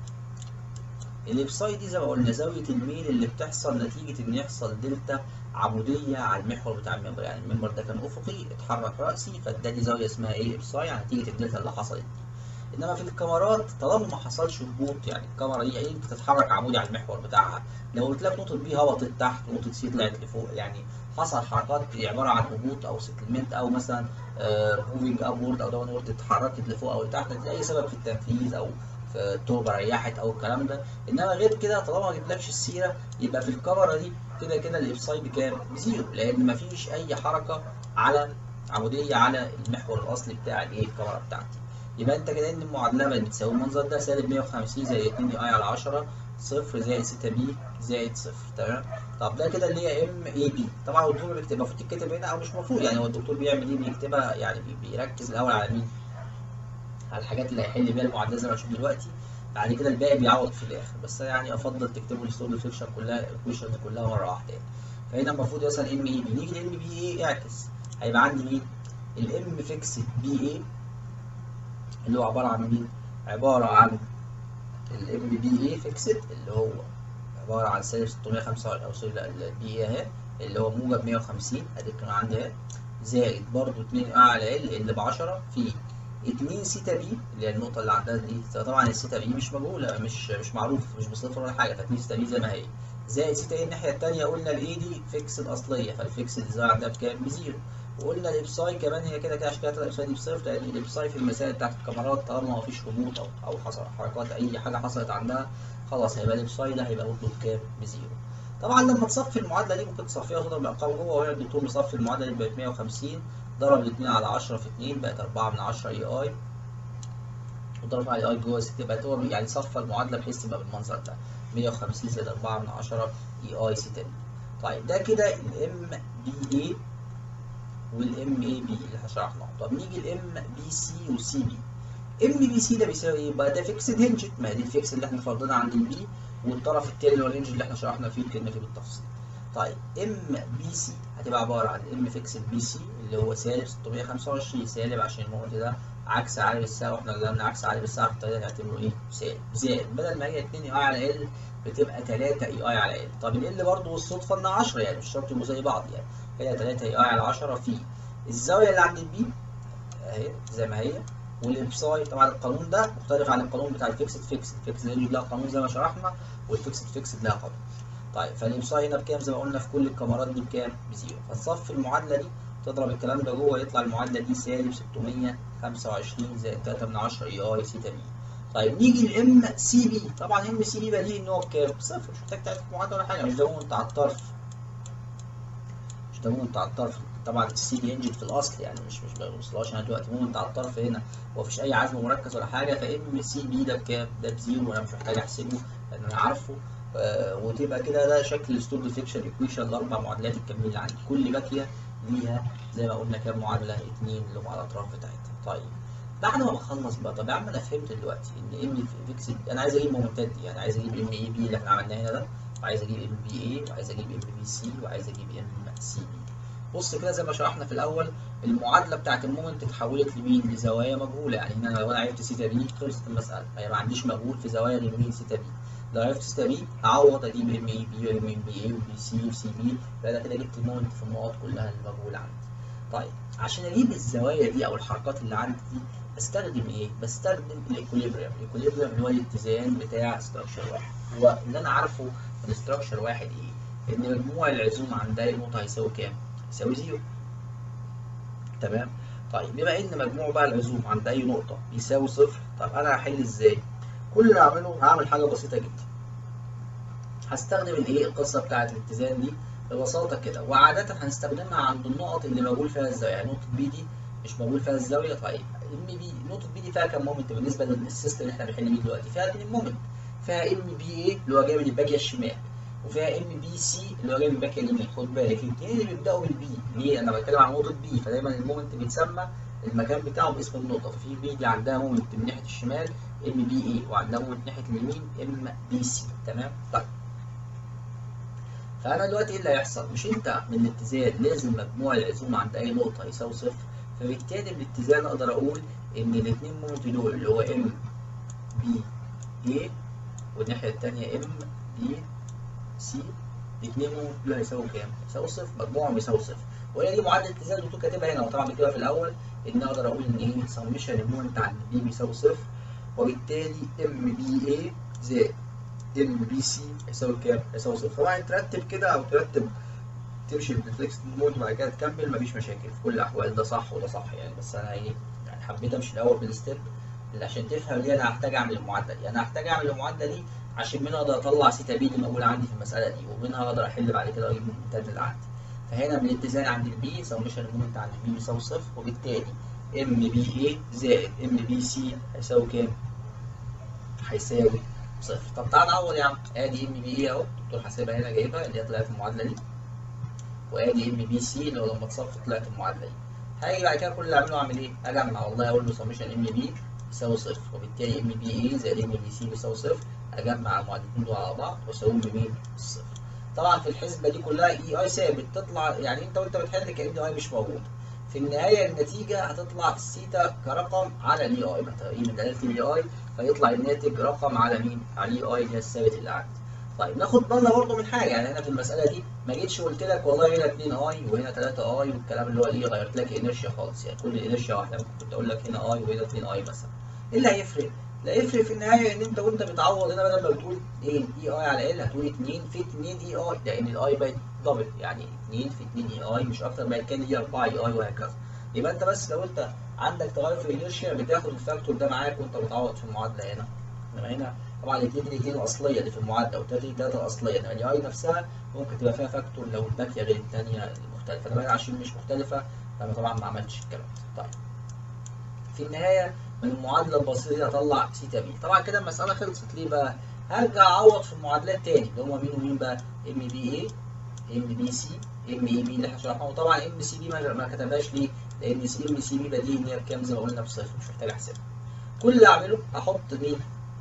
Speaker 1: الابساي دي زي ما قلنا زاويه الميل اللي بتحصل نتيجه ان يحصل دلتا عموديه على المحور بتاع المنبر يعني المنبر ده كان افقي اتحرك راسي فاداني زاويه اسمها ايه ابساي يعني نتيجه الدلتا اللي حصلت دي انما في الكاميرات طالما ما حصلش هبوط يعني الكاميرا دي ايه بتتحرك عمودي على المحور بتاعها لو قلت لك نقطه بي هبطت تحت ونقطه سي طلعت لفوق يعني حصل حركات عباره عن هبوط او سيتلمنت او مثلا موفينج ابورد او داون وورد اتحركت لفوق او لتحت لاي سبب في التنفيذ او في التربه ريحت او الكلام ده انما غير كده طالما ما جبتلكش السيره يبقى في الكاميرا دي كده كده الابساي بكام؟ بزيرو لان ما فيش اي حركه على عموديه على المحور الاصلي بتاع الايه الكاميرا بتاعتي يبقى انت كده ان المعادله بتساوي المنظر ده سالب 150 زائد 2 اي على 10 صفر زائد 6 بي زائد صفر تمام طب ده كده اللي هي ام اي بي طبعا الدكتور بيكتب المفروض تتكتب هنا او مش المفروض يعني هو الدكتور بيعمل ايه بيكتبها يعني بيركز الاول على مين على الحاجات اللي هيحل بيها المعادله زي ما هنشوف دلوقتي بعد كده الباقي بيعوض في الاخر بس يعني افضل تكتبوا الستور فيكشن كلها الايكويشنز كلها مره واحده يعني فهنا المفروض مثلا ام اي بي نيجي الام بي اي اعكس هيبقى عندي مين الام فيكس بي اي اللي هو عباره عن مين عباره عن الام بي اي فيكسد اللي هو عباره عن سالب 625 او سوري لا البي اي اهي اللي هو موجب 150 ادي كان عندي اهي زائد برضه 2 ا على ال اللي ب 10 في 2 سيتا بي اللي هي النقطه اللي عندها دي طبعا السيتا بي مش مجهوله مش مش معروف مش بصفر ولا حاجه ف2 سيتا بي زي ما هي زائد سيتا ايه الناحيه الثانيه قلنا الاي دي فيكس الاصليه فالفيكس اللي ظاهر عندها بكام؟ بزيرو وقلنا الابساي كمان هي كده كده عشان كده الابساي دي بصفر لان الابساي في المسائل بتاعت الكاميرات طالما ما فيش هبوط او او حصل حركات اي حاجه حصلت عندها خلاص هيبقى الابساي ده هيبقى برضه بكام؟ بزيرو طبعا لما تصفي المعادله دي ممكن تصفيها وتضرب الارقام جوه وهنا الدكتور مصفي المعادله دي بقت 150 ضرب ال 2 على 10 في 2 بقت 4 من 10 اي اي وضرب على اي جوه 6 بقت هو يعني صفى المعادله بحيث تبقى بالمنظر ده 150 زائد 4 من 10 اي اي سي تاني طيب ده كده الام بي اي والام اي بي اللي احنا شرحناه طب نيجي الام بي سي والسي بي ام بي سي ده بيساوي ايه بقى ده فيكسد هنج ما دي الفيكس اللي احنا فرضناها عند البي والطرف التاني اللي هو الهنج اللي احنا شرحنا فيه الكلمه فيه بالتفصيل طيب ام بي سي هتبقى عباره عن ام فيكسد بي سي اللي هو سالب 625 سالب عشان النقط ده عكس عالم الساعه واحنا قلنا عكس عالم الساعه فابتدينا نعتبره ايه سالب زائد بدل ما هي 2 اي على ال بتبقى 3 اي اي على ال طب ال برضه والصدفه انها 10 يعني مش شرط يبقوا زي بعض يعني هي 3 اي اي على 10 في الزاويه اللي عند البي اهي زي ما هي والابساي طبعا القانون ده مختلف عن القانون بتاع الفيكسد فيكس الفيكسد هنج لها قانون زي ما شرحنا والفيكسد فيكسد لها قانون طيب فالابساي هنا بكام زي ما قلنا في كل الكاميرات دي بكام بزيرو فتصفي المعادله دي تضرب الكلام ده جوه يطلع المعادله دي سالب 625 زائد 3 من 10 اي اي سيتا بي طيب نيجي الام سي بي طبعا ام سي بي بديهي ان هو بكام؟ صفر مش محتاج تعرف المعادله ولا حاجه مش ده مومنت على الطرف مش ده مومنت على الطرف طبعا السي بي انجن في الاصل يعني مش مش بوصلهاش انا دلوقتي مومنت على الطرف هنا ومفيش اي عزم مركز ولا حاجه فام سي بي ده بكام؟ ده بزيرو وانا مش محتاج احسبه لان انا عارفه آه وتبقى كده ده شكل الستور ديفليكشن ايكويشن الاربع معادلات الكاملين اللي عندي كل باكيه ليها زي ما قلنا كام معادله اتنين اللي هم على الاطراف بتاعتها طيب بعد ما بخلص بقى طب يا عم انا فهمت دلوقتي ان ام فيكسد انا عايز اجيب مومنتات دي يعني عايز اجيب ام اي بي اللي احنا عملناه هنا ده وعايز اجيب ام بي اي وعايز اجيب ام بي سي وعايز اجيب ام سي بي بص كده زي ما شرحنا في الاول المعادله بتاعت المومنت اتحولت لمين لزوايا مجهوله يعني هنا لو انا عرفت سيتا بي خلصت المساله ما ما عنديش مجهول في زوايا غير مين سيتا بي لو عرفت سيتا بي هعوض اجيب ام اي بي وام ام بي اي وبي سي وسي بي يبقى انا كده جبت المومنت في النقط كلها المجهوله عندي طيب عشان اجيب الزوايا دي او الحركات اللي عندي دي بستخدم ايه؟ بستخدم الايكوليبريم، الايكوليبريم اللي هو الاتزان بتاع ستراكشر واحد، هو اللي انا عارفه من ستراكشر واحد ايه؟ ان مجموع العزوم عند اي نقطه هيساوي كام؟ يساوي زيرو. تمام؟ طيب بما ان مجموع بقى العزوم عند اي نقطه بيساوي صفر، طب انا هحل ازاي؟ كل اللي هعمله هعمل حاجه بسيطه جدا. هستخدم الايه؟ القصه بتاعت الاتزان دي ببساطه كده وعاده هنستخدمها عند النقط اللي موجود فيها الزاويه، يعني نقطه بي دي مش موجود فيها الزاويه طيب ام بي نقطه بي دي فيها كام مومنت بالنسبه للسيستم اللي احنا بنحل بيه دلوقتي فيها 2 مومنت فيها ام بي اي اللي هو جاي من الباكيه الشمال وفيها ام بي سي اللي هو جاي من الباكيه اليمين خد بالك الاثنين اللي بيبداوا بالبي ليه انا بتكلم عن نقطه بي فدايما المومنت بيتسمى المكان بتاعه باسم النقطه ففي بي دي عندها مومنت من ناحيه الشمال ام بي اي وعندها مومنت ناحيه اليمين ام بي سي تمام طيب فانا دلوقتي ايه اللي هيحصل مش انت من الاتزان لازم مجموع العزوم عند اي نقطه يساوي صفر فبالتالي بالاتزان اقدر اقول ان الاثنين مومنت دول اللي هو ام بي اي والناحيه الثانيه ام بي سي الاثنين مومنت دول هيساووا كام؟ هيساووا صفر مجموعهم يساوي صفر وهي دي معادله الاتزان اللي كاتبها هنا وطبعا بكتبها في الاول ان اقدر اقول ان ايه سمشن المومنت عند بي بيساوي صفر وبالتالي ام بي اي زائد ام بي سي يساوي كام؟ يساوي صفر طبعا ترتب كده او ترتب تمشي بالفليكس مود وبعد كده تكمل مفيش مشاكل في كل الاحوال ده صح وده صح يعني بس انا ايه يعني حبيت امشي الاول بالستيب اللي عشان تفهم ليه انا هحتاج اعمل المعادله دي انا هحتاج اعمل المعادله دي عشان منها اقدر اطلع سيتا بي اللي موجوده عندي في المساله دي ومنها اقدر احل بعد كده اجيب الممتد اللي عندي فهنا من الاتزان عند البي سمشن المومنت عند البي بيساوي صفر وبالتالي ام بي اي زائد ام بي سي هيساوي كام؟ هيساوي صفر طب تعالى نعوض يا عم ادي ام بي اي اهو الدكتور حاسبها هنا جايبها اللي هي طلعت المعادله دي وادي ام بي سي اللي هو لما اتصرف طلعت المعادله دي هاجي بعد كده كل اللي اعمله اعمل ايه؟ اجي اعمل على الله اقول له سمشن ام بي يساوي صفر وبالتالي ام بي اي زائد ام بي سي بيساوي صفر اجمع المعادلتين دول على بعض واساويهم بمين؟ بالصفر طبعا في الحسبه دي كلها اي اي ثابت تطلع يعني انت وانت بتحل كان اي مش موجود في النهايه النتيجه هتطلع السيتا كرقم على الاي اي مثلا ايه من دلاله الاي اي فيطلع الناتج رقم على مين؟ على الاي اي اللي هي الثابت اللي عندي. طيب ناخد بالنا برضه من حاجه يعني انا في المساله دي ما جيتش قلت لك والله هنا 2 اي وهنا 3 اي والكلام اللي هو ايه غيرت لك انرشيا خالص يعني كل انرشيا واحده ممكن كنت اقول لك هنا اي وهنا 2 اي مثلا. ايه اللي هيفرق؟ لا يفرق في النهايه ان انت وانت بتعوض هنا بدل ما بتقول ايه اي اي على ال هتقول 2 في 2 اي اي لان الاي بقت دبل يعني 2 في 2 اي اي مش اكتر ما كان هي 4 اي اي وهكذا. يبقى انت بس لو انت عندك تغير في الانرشيا بتاخد الفاكتور ده معاك وانت بتعوض في المعادله هنا. انما هنا طبعا الاثنين دي الاثنين الاصليه اللي في المعادله والثلاثه دي الثلاثه الاصليه انما الاي نفسها ممكن تبقى فيها فاكتور لو الباقيه غير الثانيه المختلفه انما عشان مش مختلفه فانا طبعا ما عملتش الكلام ده. طيب في النهايه من المعادله البسيطه دي اطلع سيتا بي طبعا كده المساله خلصت ليه بقى؟ هرجع اعوض في المعادلات تاني اللي هم مين ومين بقى؟ ام بي اي ام بي سي ام اي بي اللي احنا شرحناه وطبعا ام سي بي ما كتبهاش ليه؟ لان ام سي بي بديهي ان هي بكام زي ما قلنا بصفر مش محتاج احسبها. كل اللي اعمله احط مين؟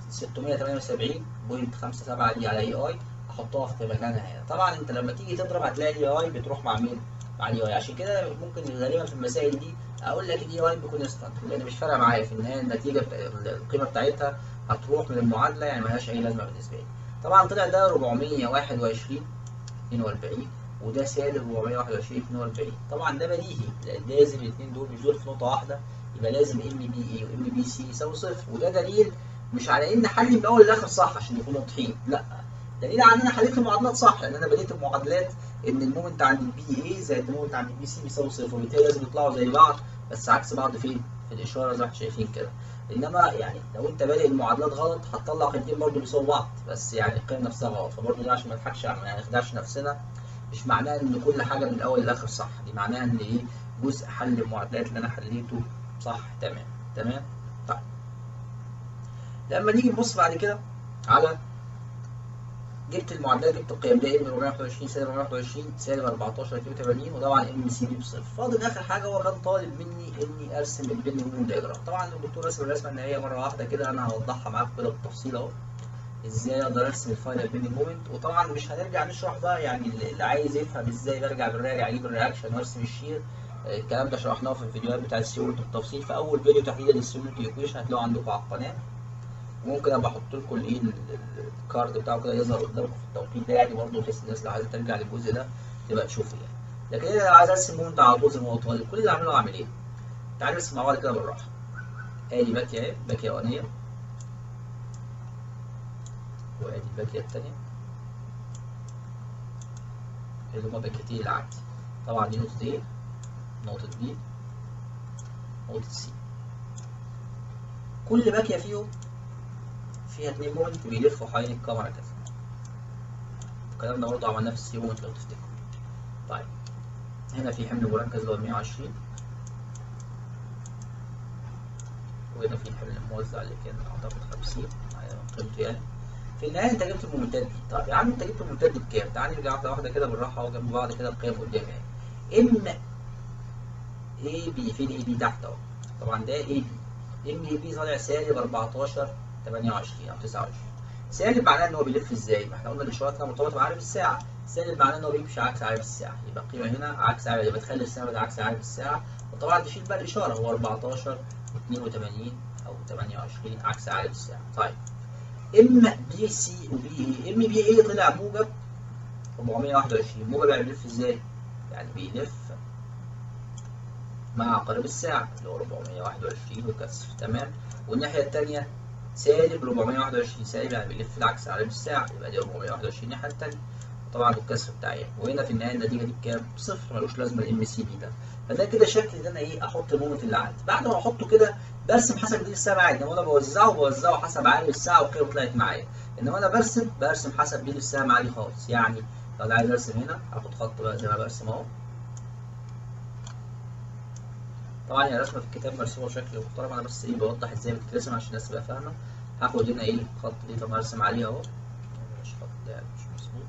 Speaker 1: 678.57 دي على اي اي احطها في مكانها هنا طبعا انت لما تيجي تضرب هتلاقي الاي اي بتروح مع مين؟ مع الاي اي عشان كده ممكن غالبا في المسائل دي اقول لك الاي اي بكونستانت لان مش فارقه معايا في النهايه النتيجه بتا... القيمه بتاعتها هتروح من المعادله يعني ملهاش اي لازمه بالنسبه لي طبعا طلع ده 421 42 وده سالب 421 42 طبعا ده بديهي لان لازم الاثنين دول مش دول في نقطه واحده يبقى لازم ام بي اي وام بي سي يساوي صفر وده دليل مش على ان حلي من الاول للاخر صح عشان يكونوا واضحين لا دليل على ان انا حليت المعادلات صح لان انا بديت المعادلات ان المومنت عند البي اي زائد المومنت عند البي سي بيساوي صفر وبالتالي لازم يطلعوا زي بعض بس عكس بعض فين؟ في الاشاره زي ما احنا شايفين كده انما يعني لو انت بادئ المعادلات غلط هتطلع قيمتين برضه بيساووا بعض بس يعني القيم نفسها غلط فبرضه ده عشان ما نضحكش يعني ما نخدعش نفسنا مش معناها ان كل حاجه من الاول للاخر صح دي معناها ان ايه جزء حل المعادلات اللي انا حليته صح تمام تمام طيب لما نيجي نبص بعد كده على جبت المعادلات جبت القيم ده ام 421 سالب 421 سالب 14 82 وطبعا ام سي بي بصفر فاضل اخر حاجه هو كان طالب مني اني ارسم البين مون دايجرام طبعا الدكتور رسم الرسمه النهائيه مره واحده كده انا هوضحها معاكم كده بالتفصيل اهو ازاي اقدر ارسم الفاينل بين مومنت وطبعا مش هنرجع نشرح بقى يعني اللي عايز يفهم ازاي برجع بالراجع اجيب الرياكشن وارسم الشير الكلام ده شرحناه في الفيديوهات بتاع السيولت بالتفصيل في اول فيديو تحديدا للسيولت ايكويشن هتلاقوه عندكم على القناه وممكن ابقى احط لكم الايه الكارد بتاعه كده يظهر قدامكم في التوقيت ده يعني برضه بحيث الناس لو عايزه ترجع للجزء ده تبقى تشوفه يعني لكن انا لو عايز ارسم مومنت على طول زي ما هو طالب كل اللي اعمله اعمل ايه؟ تعالوا نرسم مع بعض كده بالراحه ادي باكيه اهي باكيه اولانيه وادي الباكيه الثانيه اللي هما باكيتين اللي عندي طبعا دي نقطه ايه؟ نقطه بي نقطه سي كل باكيه فيهم فيها اتنين مومنت بيلفوا حوالين الكاميرا كده الكلام ده برضه عملناه في السي مومنت لو تفتكروا طيب هنا في حمل مركز اللي هو 120 وهنا في الحمل الموزع اللي كان اعتقد 50 معايا من قيمته يعني في النهايه انت جبت الممتد دي طب يا عم انت جبت الممتد بكام؟ تعالى نرجع واحده واحده كده بالراحه اهو جنب بعض كده القيم قدام اهي ام اي بي فين اي بي تحت اهو طبعا ده اي بي ام اي بي طالع سالب 14 28 او 29 سالب معناه ان هو بيلف ازاي؟ ما احنا قلنا الاشارات هنا مرتبطه بعقارب الساعه سالب معناه ان هو بيمشي عكس عقارب الساعه يبقى القيمه هنا عكس عقارب يبقى تخلي السهم ده عكس عقارب الساعه وطبعا تشيل بقى الاشاره هو 14 82 او 28 عكس عقارب الساعه طيب ام بي سي وبي اي ام بي اي طلع موجب 421 موجب يعني بيلف ازاي؟ يعني بيلف مع عقارب الساعة اللي هو 421 وكسر تمام والناحية التانية سالب 421 سالب يعني بيلف العكس عقارب الساعة يبقى دي 421 الناحية التانية طبعا الكسر بتاعي وهنا في النهاية النتيجة دي بكام؟ صفر ملوش لازمة الام سي بي ده فده كده شكل ان انا ايه احط المومنت اللي عندي بعد ما احطه كده برسم حسب دي الساعة عادي انما انا بوزعه بوزعه حسب عقارب الساعة وقيمه طلعت معايا انما انا برسم برسم حسب بيد السهم عادي خالص يعني لو انا عايز ارسم هنا هاخد خط بقى زي ما برسم اهو طبعا هي رسمه في الكتاب مرسومه بشكل محترم انا بس ايه بوضح ازاي بتترسم عشان الناس تبقى فاهمه هاخد هنا ايه خط دي طب ارسم عليه اهو مش خط ده مش مظبوط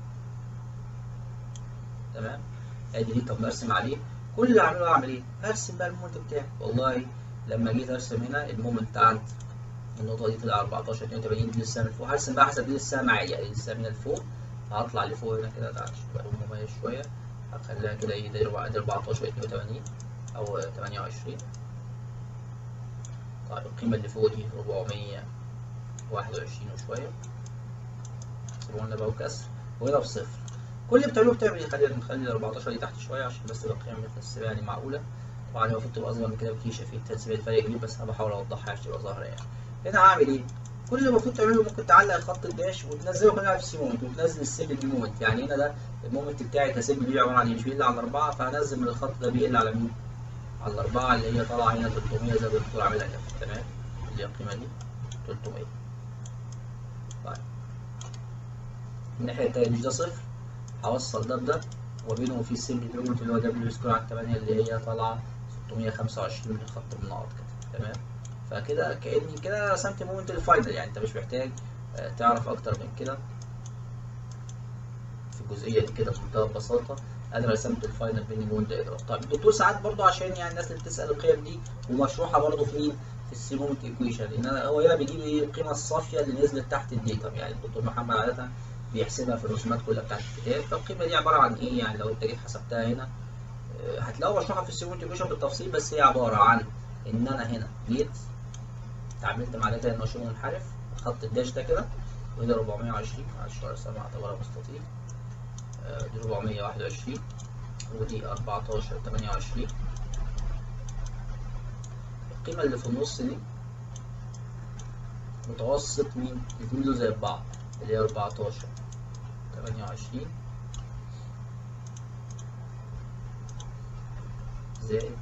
Speaker 1: تمام ادي دي طب برسم عليه كل اللي اعمله اعمل ايه؟ ارسم بقى المومنت بتاعي والله لما جيت ارسم هنا المومنت عند النقطة دي طلع 14 82 دي السهم اللي فوق هرسم بقى حسب دي السهم عادي يعني دي السهم من الفوق هطلع لفوق هنا كده ده عشان يبقى لون مميز شوية هخليها كده ايه دي 14 82 أو 28 طيب القيمة اللي فوق دي 421 وشوية سيبوا لنا بقى وكسر وهنا بصفر كل اللي بتعمله بتعمل ايه خلينا نخلي ال 14 دي تحت شوية عشان بس تبقى القيمة متنسبة يعني معقولة طبعا هي المفروض تبقى أصغر من كده بكتير شايفين التنسيب الفرق كبير بس أنا بحاول أوضحها عشان تبقى ظاهرة يعني هنا هعمل ايه؟ كل اللي المفروض تعمله ممكن تعلق الخط الداش وتنزله كده في السيمومنت وتنزل السيمبل بي مومنت يعني هنا ده المومنت بتاعي كسيمبل بي عباره عن ايه؟ مش بيقل على الاربعه فهنزل من الخط ده بيقل على مين؟ على الاربعه اللي هي طالعه هنا 300 زي ما الدكتور عاملها كده تمام؟ اللي هي القيمه دي 300 طيب الناحيه التانيه مش ده صفر هوصل ده بده وبينهم في السيمبل بي مومنت اللي هو دبليو سكوير على 8 اللي هي طالعه 625 من خط النقط كده تمام؟ فكده كاني كده رسمت مومنت الفاينل يعني انت مش محتاج تعرف اكتر من كده في الجزئيه دي كده بمنتهى البساطه انا رسمت الفاينل بين المومنت ده طيب الدكتور ساعات برضو عشان يعني الناس اللي بتسال القيم دي ومشروحه برضو في مين في السيمومنت ايكويشن لان انا هو هنا بيجيب ايه القيمه الصافيه اللي نزلت تحت الديتم يعني الدكتور محمد عاده بيحسبها في الرسومات كلها بتاعت الكتاب فالقيمه دي عباره عن ايه يعني لو انت جيت حسبتها هنا هتلاقوها مشروحه في السيمومنت ايكويشن بالتفصيل بس هي عباره عن ان انا هنا جيت اتعاملت مع داتا انه شبه منحرف خط الداش ده كده وده 420 معلش ارسمها اعتبرها مستطيل دي 421 ودي 14 28 القيمة اللي في النص دي متوسط مين؟ الاتنين دول زي بعض اللي هي 14 28 زائد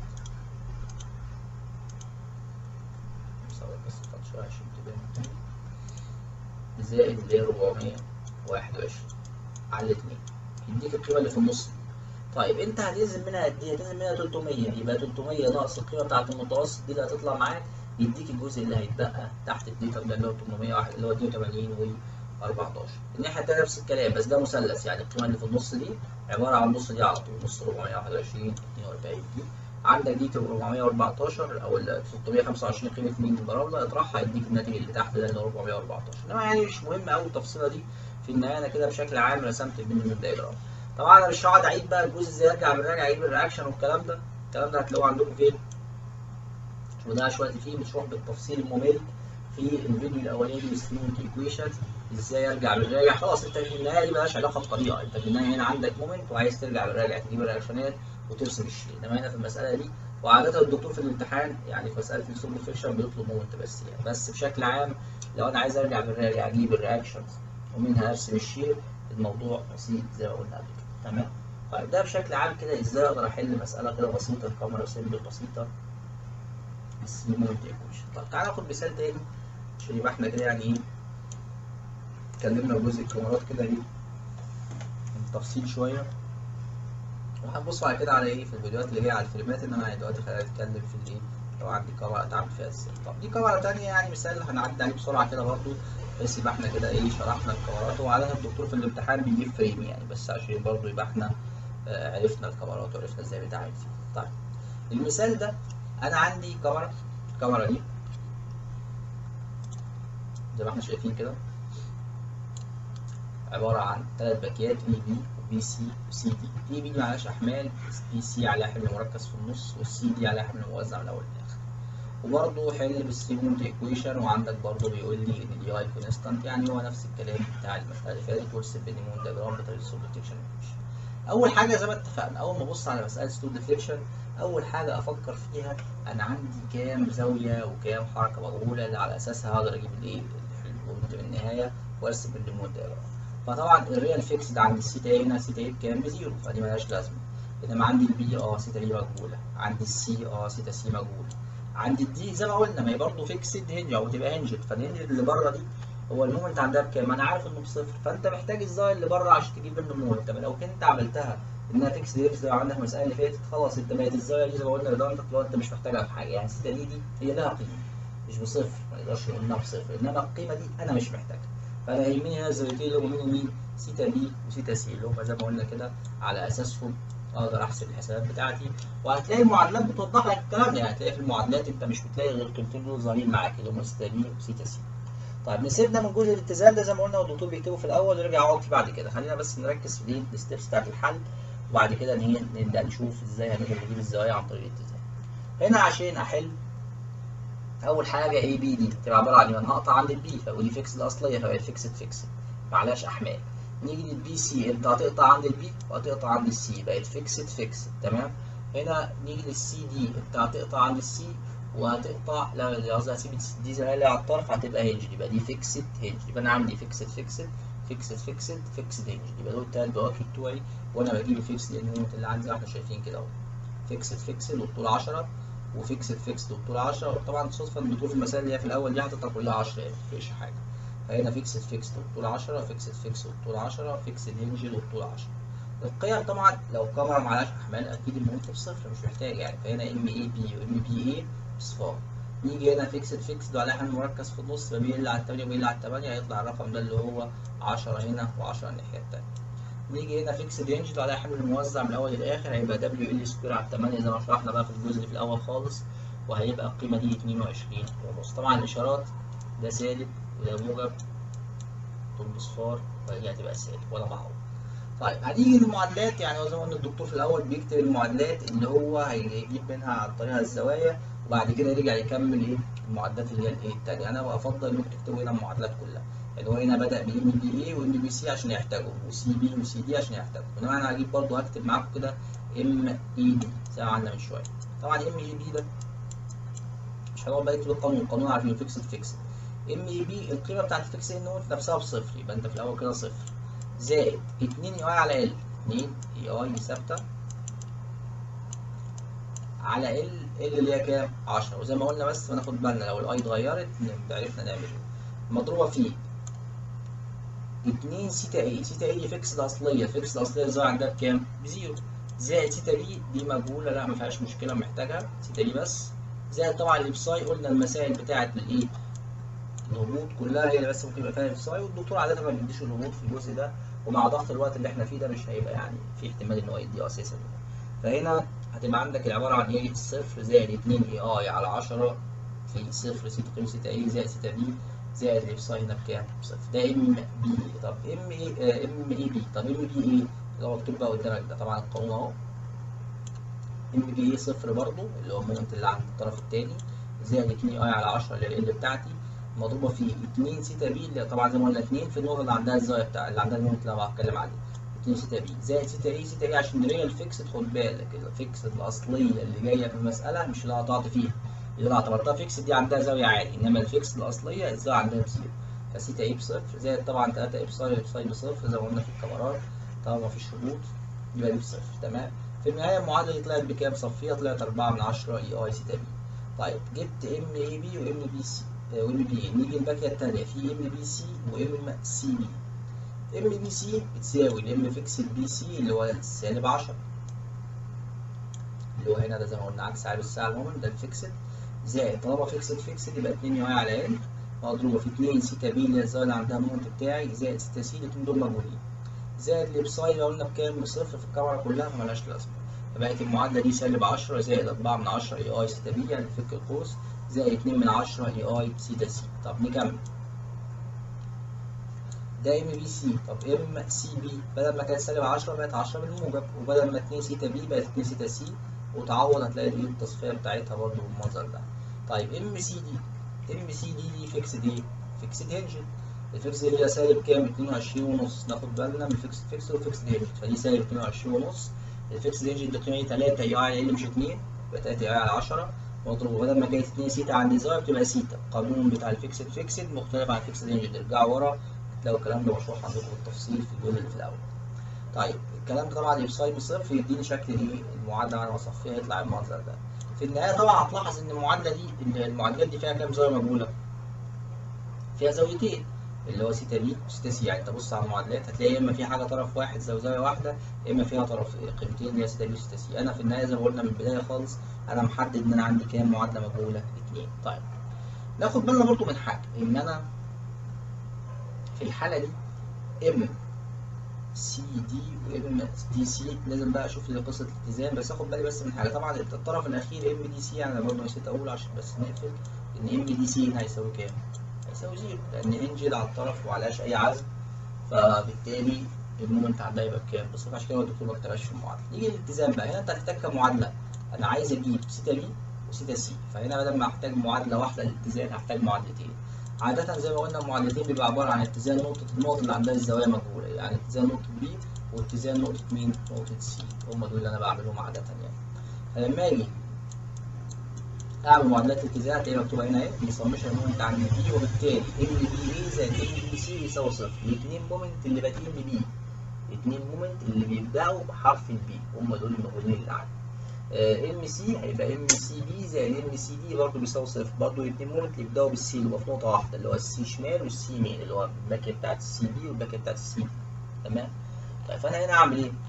Speaker 1: بس خد شوية عشان تبان زائد اللي هي 421 على الاتنين يديك القيمة اللي في النص دي طيب انت هتنزل منها قد ايه؟ هتنزل منها 300 يبقى 300 ناقص القيمة بتاعت المتوسط دي اللي هتطلع معاك يديك الجزء اللي هيتبقى تحت الديتا ده اللي هو 801 اللي هو 82 و 14 الناحية التانية نفس الكلام بس ده مثلث يعني القيمة اللي في النص دي عبارة عن النص دي على طول نص 421 42 دي عندك دي 414 او ال 625 قيمه مين البرامله اطرحها يديك الناتج اللي تحت ده اللي هو 414 انما يعني مش مهم قوي التفصيله دي في النهايه انا كده بشكل عام رسمت البين دايجرام طبعا انا مش هقعد اعيد بقى الجزء ازاي ارجع بالراجع اجيب الرياكشن والكلام ده الكلام ده هتلاقوه عندكم فين مش بضيعش وقت فيه مشروح بالتفصيل الممل في الفيديو الاولاني والستريمنت ايكويشن ازاي ارجع بالراجع خلاص انت في النهايه دي مالهاش علاقه بطريقه انت في النهايه هنا عندك مومنت وعايز ترجع بالراجع تجيب الرياكشنات وترسم الشيء انما هنا في المساله دي وعاده الدكتور في الامتحان يعني في مساله السوبر فيكشن بيطلب مومنت بس يعني بس بشكل عام لو انا عايز ارجع بالراجع اجيب الرياكشنز ومنها ارسم الشير الموضوع بسيط زي ما قلنا قبل كده تمام طيب ده بشكل عام كده ازاي اقدر احل مساله كده بسيطه الكاميرا سيمبل بسيطه بس مومنت ايكويشن طب تعالى ناخد مثال تاني عشان يبقى احنا كده يعني ايه اتكلمنا في جزء الكاميرات كده ايه بالتفصيل شويه وهنبص بعد كده على ايه في الفيديوهات اللي جايه على الفيلمات ان انا دلوقتي خلينا نتكلم في الايه طبعا دي كاميرا اتعمل فيها ازاي طب دي كاميرا تانية يعني مثال هنعدي عليه بسرعة كده برضو بس يبقى احنا كده ايه شرحنا الكاميرات وعادة الدكتور في الامتحان بيجيب فريم يعني بس عشان برضو يبقى احنا آه، عرفنا الكاميرات وعرفنا ازاي بيتعامل فيها طيب المثال ده انا عندي كاميرا الكاميرا دي زي ما احنا شايفين كده عبارة عن ثلاث باكيات اي بي وبي سي وسي دي اي بي دي معلهاش احمال بي سي عليها حمل مركز في النص والسي دي عليها حمل موزع من الاول للاخر وبرضه حل بالسيمونت ايكويشن وعندك برضه بيقول لي ان الاي اي كونستانت يعني هو نفس الكلام بتاع المساله اللي فاتت وارسم بنيمون دياجرام بطريقه السود ديتكشن اول حاجه زي ما اتفقنا اول ما ابص على مساله ستود ديفليكشن اول حاجه افكر فيها انا عندي كام زاويه وكام حركه مجهوله اللي على اساسها هقدر اجيب الايه البوينت من النهايه وارسم الريموت دايجرام فطبعا الريال فيكس ده عند السيتا ايه هنا سيتا ايه بكام بزيرو فدي ملهاش لازمه انما عندي البي اه سيتا دي مجهوله عندي السي اه سيتا سي مجهول عندي الدي زي ما قلنا ما هي برضه فيكسد هنج او تبقى هنجد فالهنج اللي بره دي هو المومنت عندها بكام؟ انا عارف انه بصفر فانت محتاج الزاويه اللي بره عشان تجيب منه المومنت طب لو كنت عملتها انها فيكس ديفز زي ما عندنا في المساله اللي فاتت خلاص انت بقت الزاويه دي زي ما قلنا ريدندنت لو انت مش محتاجها في حاجه يعني السيتا دي دي هي لها قيمه مش بصفر ما نقدرش نقول انها بصفر انما القيمه دي انا مش محتاجها فانا يهمني هنا الزاويتين اللي هم مين ومين سيتا بي وسيتا سي اللي هم زي ما قلنا كده على اساسهم اقدر احسب الحسابات بتاعتي وهتلاقي المعادلات بتوضح لك الكلام ده يعني هتلاقي في المعادلات انت مش بتلاقي غير القيمتين دول ظاهرين معاك اللي هم سيتا بي وسيتا سي طيب نسيبنا من جزء الاتزان ده زي ما قلنا والدكتور بيكتبه في الاول ونرجع نقعد فيه بعد كده خلينا بس نركز في الايه الستبس بتاعت الحل وبعد كده نيجي نبدا نشوف ازاي هنقدر نجيب الزوايا عن طريق الاتزان هنا عشان احل اول حاجه اي بي دي تبقى عباره عن انا هقطع عند البي ودي فيكس الاصليه فبقت فيكسد فيكسد معلهاش احمال نيجي للبي سي انت هتقطع عند البي وهتقطع عند السي بقت فيكسد فيكسد تمام هنا نيجي للسي دي انت هتقطع عند السي وهتقطع لا قصدي هسيب دي زي اللي على الطرف هتبقى هنج يبقى دي فيكسد هنج يبقى انا عندي فيكسد فيكسد فيكسد فيكسد فيكسد هنج يبقى دول التلات بواكي بتوعي وانا بجيب الفيكس لان اللي عندي زي ما احنا شايفين كده اهو فيكسد فيكسد والطول 10 وفيكسد فيكسد والطول 10 طبعا صدفه الدكتور في المسائل اللي هي في الاول دي حاططها كلها 10 يعني ما تفرقش حاجه فهنا فيكسد فيكسد والطول 10 فيكسد فيكسد والطول 10 فيكسد هنج والطول 10 القيم طبعا لو كاميرا معلهاش احمال اكيد المومنت بصفر مش محتاج يعني فهنا ام اي بي وام بي اي بصفار نيجي هنا فيكسد فيكسد وعليه حمل مركز في النص فبيقل على 8 وبيقل على 8 هيطلع الرقم ده اللي هو 10 هنا و10 الناحيه الثانيه نيجي هنا فيكسد رينج وعليها حمل موزع من الاول للاخر هيبقى دبليو ال سكوير على 8 زي ما شرحنا بقى في الجزء اللي في الاول خالص وهيبقى القيمه دي 22 ونص طبعا الاشارات ده سالب وده موجب طول بصفار فدي هتبقى سالب ولا معروف طيب هنيجي للمعادلات يعني زي ما قلنا الدكتور في الاول بيكتب المعادلات اللي هو هيجيب منها عن طريق الزوايا وبعد كده يرجع يكمل ايه المعادلات اللي هي الايه التانية انا بفضل انكم تكتبوا هنا المعادلات كلها يعني هو هنا بدأ ب ام بي اي وام بي سي عشان يحتاجوا وسي بي وسي دي عشان يحتاجوا انما انا هجيب برضه هكتب معاكم كده ام اي بي زي ما عملنا من شويه طبعا ام اي بي ده مش هنقعد بقى نكتب القانون القانون عارفين فيكسد فيكسد ام اي بي القيمه بتاعت الفيكس نوت نفسها بصفر يبقى انت في الاول كده صفر زائد 2 اي اي على ال 2 اي اي دي ثابته على ال ال اللي هي كام 10 وزي ما قلنا بس هناخد بالنا لو الاي اتغيرت عرفنا نعمل ايه مضروبه في 2 سيتا اي سيتا اي فيكس الاصليه الفيكس الاصليه الزاويه عندها بكام بزيرو زائد سيتا بي دي مجهوله لا ما فيهاش مشكله محتاجها سيتا بي بس زائد طبعا الابساي قلنا المسائل بتاعه الايه الهبوط كلها هي بس ممكن يبقى فيها ابساي والدكتور عاده ما بيديش الهبوط في الجزء ده ومع ضغط الوقت اللي احنا فيه ده مش هيبقى يعني في احتمال ان هو يديه اساسا فهنا هتبقى عندك العباره عن ايه صفر زائد 2 اي اي على 10 في صفر سيتا قيمه سيتا اي زائد سيتا بي زائد الابساي هنا بكام؟ بصفر ده ام بي طب ام اي ام اي بي طب ام بي ايه؟ اللي هو مكتوب بقى قدامك ده طبعا القانون اهو ام بي اي صفر برضه اللي هو المومنت اللي عند الطرف الثاني زائد 2 اي على 10 اللي هي ال بتاعتي مضروبه في 2 سيتا بي اللي طبعا زي ما قلنا 2 في النقطه اللي عندها الزاويه بتاع اللي عندها المومنت اللي انا بتكلم عليه 2 سيتا بي زائد سيتا اي سيتا اي عشان ريال فيكس خد بالك الفيكس الاصليه اللي جايه في المساله مش اللي قطعت فيها اللي انا اعتبرتها فيكس دي عندها زاويه عالي انما الفيكس الاصليه الزاويه عندها بزيرو فسيتا اي بصفر زائد طبعا 3 ابساي ابساي بصفر زي ما قلنا في الكاميرات طبعا مفيش هبوط يبقى دي بصفر تمام في النهايه المعادله دي طلعت بكام صفيه طلعت 4 من 10 اي اي سيتا بي طيب جبت ام اي بي وام بي سي وام بي اي نيجي الباقيه الثانيه في ام بي سي وام سي بي ام بي سي بتساوي الام فيكس بي سي اللي هو سالب 10 اللي هو هنا ده زي ما قلنا عكس عامل الساعه المومنت ده الفيكسد زائد طالما فيكسد فيكسد يبقى 2 يو اي على ال مضروبه في 2 سيتا بي اللي هي الزاويه اللي عندها المومنت بتاعي زائد سيتا سي الاثنين دول مجهولين زائد الابساي لو قلنا بكام بصفر في الكاميرا كلها فمالهاش لازمه فبقت المعادله دي سالب 10 زائد 4 من 10 اي اي سيتا بي يعني فك القوس زائد 2 من 10 اي اي سيتا سي طب نكمل ده ام بي سي طب ام سي بي بدل ما كانت سالب 10 بقت 10 بالموجب وبدل ما 2 سيتا بي بقت 2 سيتا سي وتعوض هتلاقي دي التصفيه بتاعتها برضو بالمنظر ده طيب ام سي دي ام سي دي دي فيكسد ايه؟ فيكسد هنجن الفيكسد هنجن سالب كام؟ 22 ونص ناخد بالنا من الفيكسد فيكسد والفيكسد هنجن فدي سالب 22 ونص الفيكسد هنجن دي قيمه 3 اي على ال مش 2 يبقى 3 اي على 10 مضروب بدل ما كانت 2 سيتا عند الزاويه بتبقى سيتا القانون بتاع الفيكسد فيكسد مختلف عن الفيكسد هنجن ارجعوا ورا تلاقوا الكلام ده مشروح عندكم بالتفصيل في الجزء اللي في الاول طيب الكلام ده طبعا الابساي بصفر يديني شكل ايه المعادله انا بصفيها يطلع المنظر ده في النهايه طبعا هتلاحظ ان المعادله دي المعادلات دي فيها كام زاويه مجهوله فيها زاويتين اللي هو سيتا بي وسيتا سي يعني تبص على المعادلات هتلاقي يا اما في حاجه طرف واحد زي زاويه واحده يا اما فيها طرف قيمتين اللي هي سيتا بي وسيتا سي انا في النهايه زي ما قلنا من البدايه خالص انا محدد ان انا عندي كام معادله مجهوله اثنين طيب ناخد بالنا برضو من حاجه ان انا في الحاله دي ام سي دي وام دي سي لازم بقى اشوف لي قصه الاتزان بس اخد بالي بس من حاجه طبعا الطرف الاخير ام دي سي انا برضه نسيت اقول عشان بس نقفل ان ام دي سي هنا هيساوي كام؟ هيساوي زيرو لان انجل على الطرف وعليهاش اي عزم فبالتالي المومنت عندها يبقى بكام؟ بس عشان كده الدكتور ما اكتبهاش في المعادله نيجي للاتزان بقى هنا انت هتحتاج كام معادله؟ انا عايز اجيب سيتا بي وسيتا سي فهنا بدل ما احتاج معادله واحده للاتزان هحتاج معادلتين عادة زي ما قلنا المعادلتين بيبقى عبارة عن اتزان نقطة النقط اللي عندها الزوايا مجهولة يعني اتزان نقطة بي واتزان نقطة مين؟ نقطة سي هم دول اللي أنا بعملهم عادة يعني فلما أجي أعمل معادلات الاتزان هتلاقي مكتوبة هنا إيه؟ بيسمشن مومنت عند بي وبالتالي ام بي اي زائد ام بي سي يساوي صفر الاتنين مومنت اللي بادئين ببي الاتنين مومنت اللي بيبدأوا بحرف البي هم دول الموجودين اللي عندي ام سي هيبقى ام سي بي زائد ام سي دي برضه بيساوي صفر برضه الاثنين مومنت اللي بيبداوا بالسي اللي هو في نقطه واحده اللي هو السي شمال والسي يمين اللي هو الباكيه بتاعت السي بي والباكيه بتاعت السي تمام طيب فانا هنا اعمل ايه؟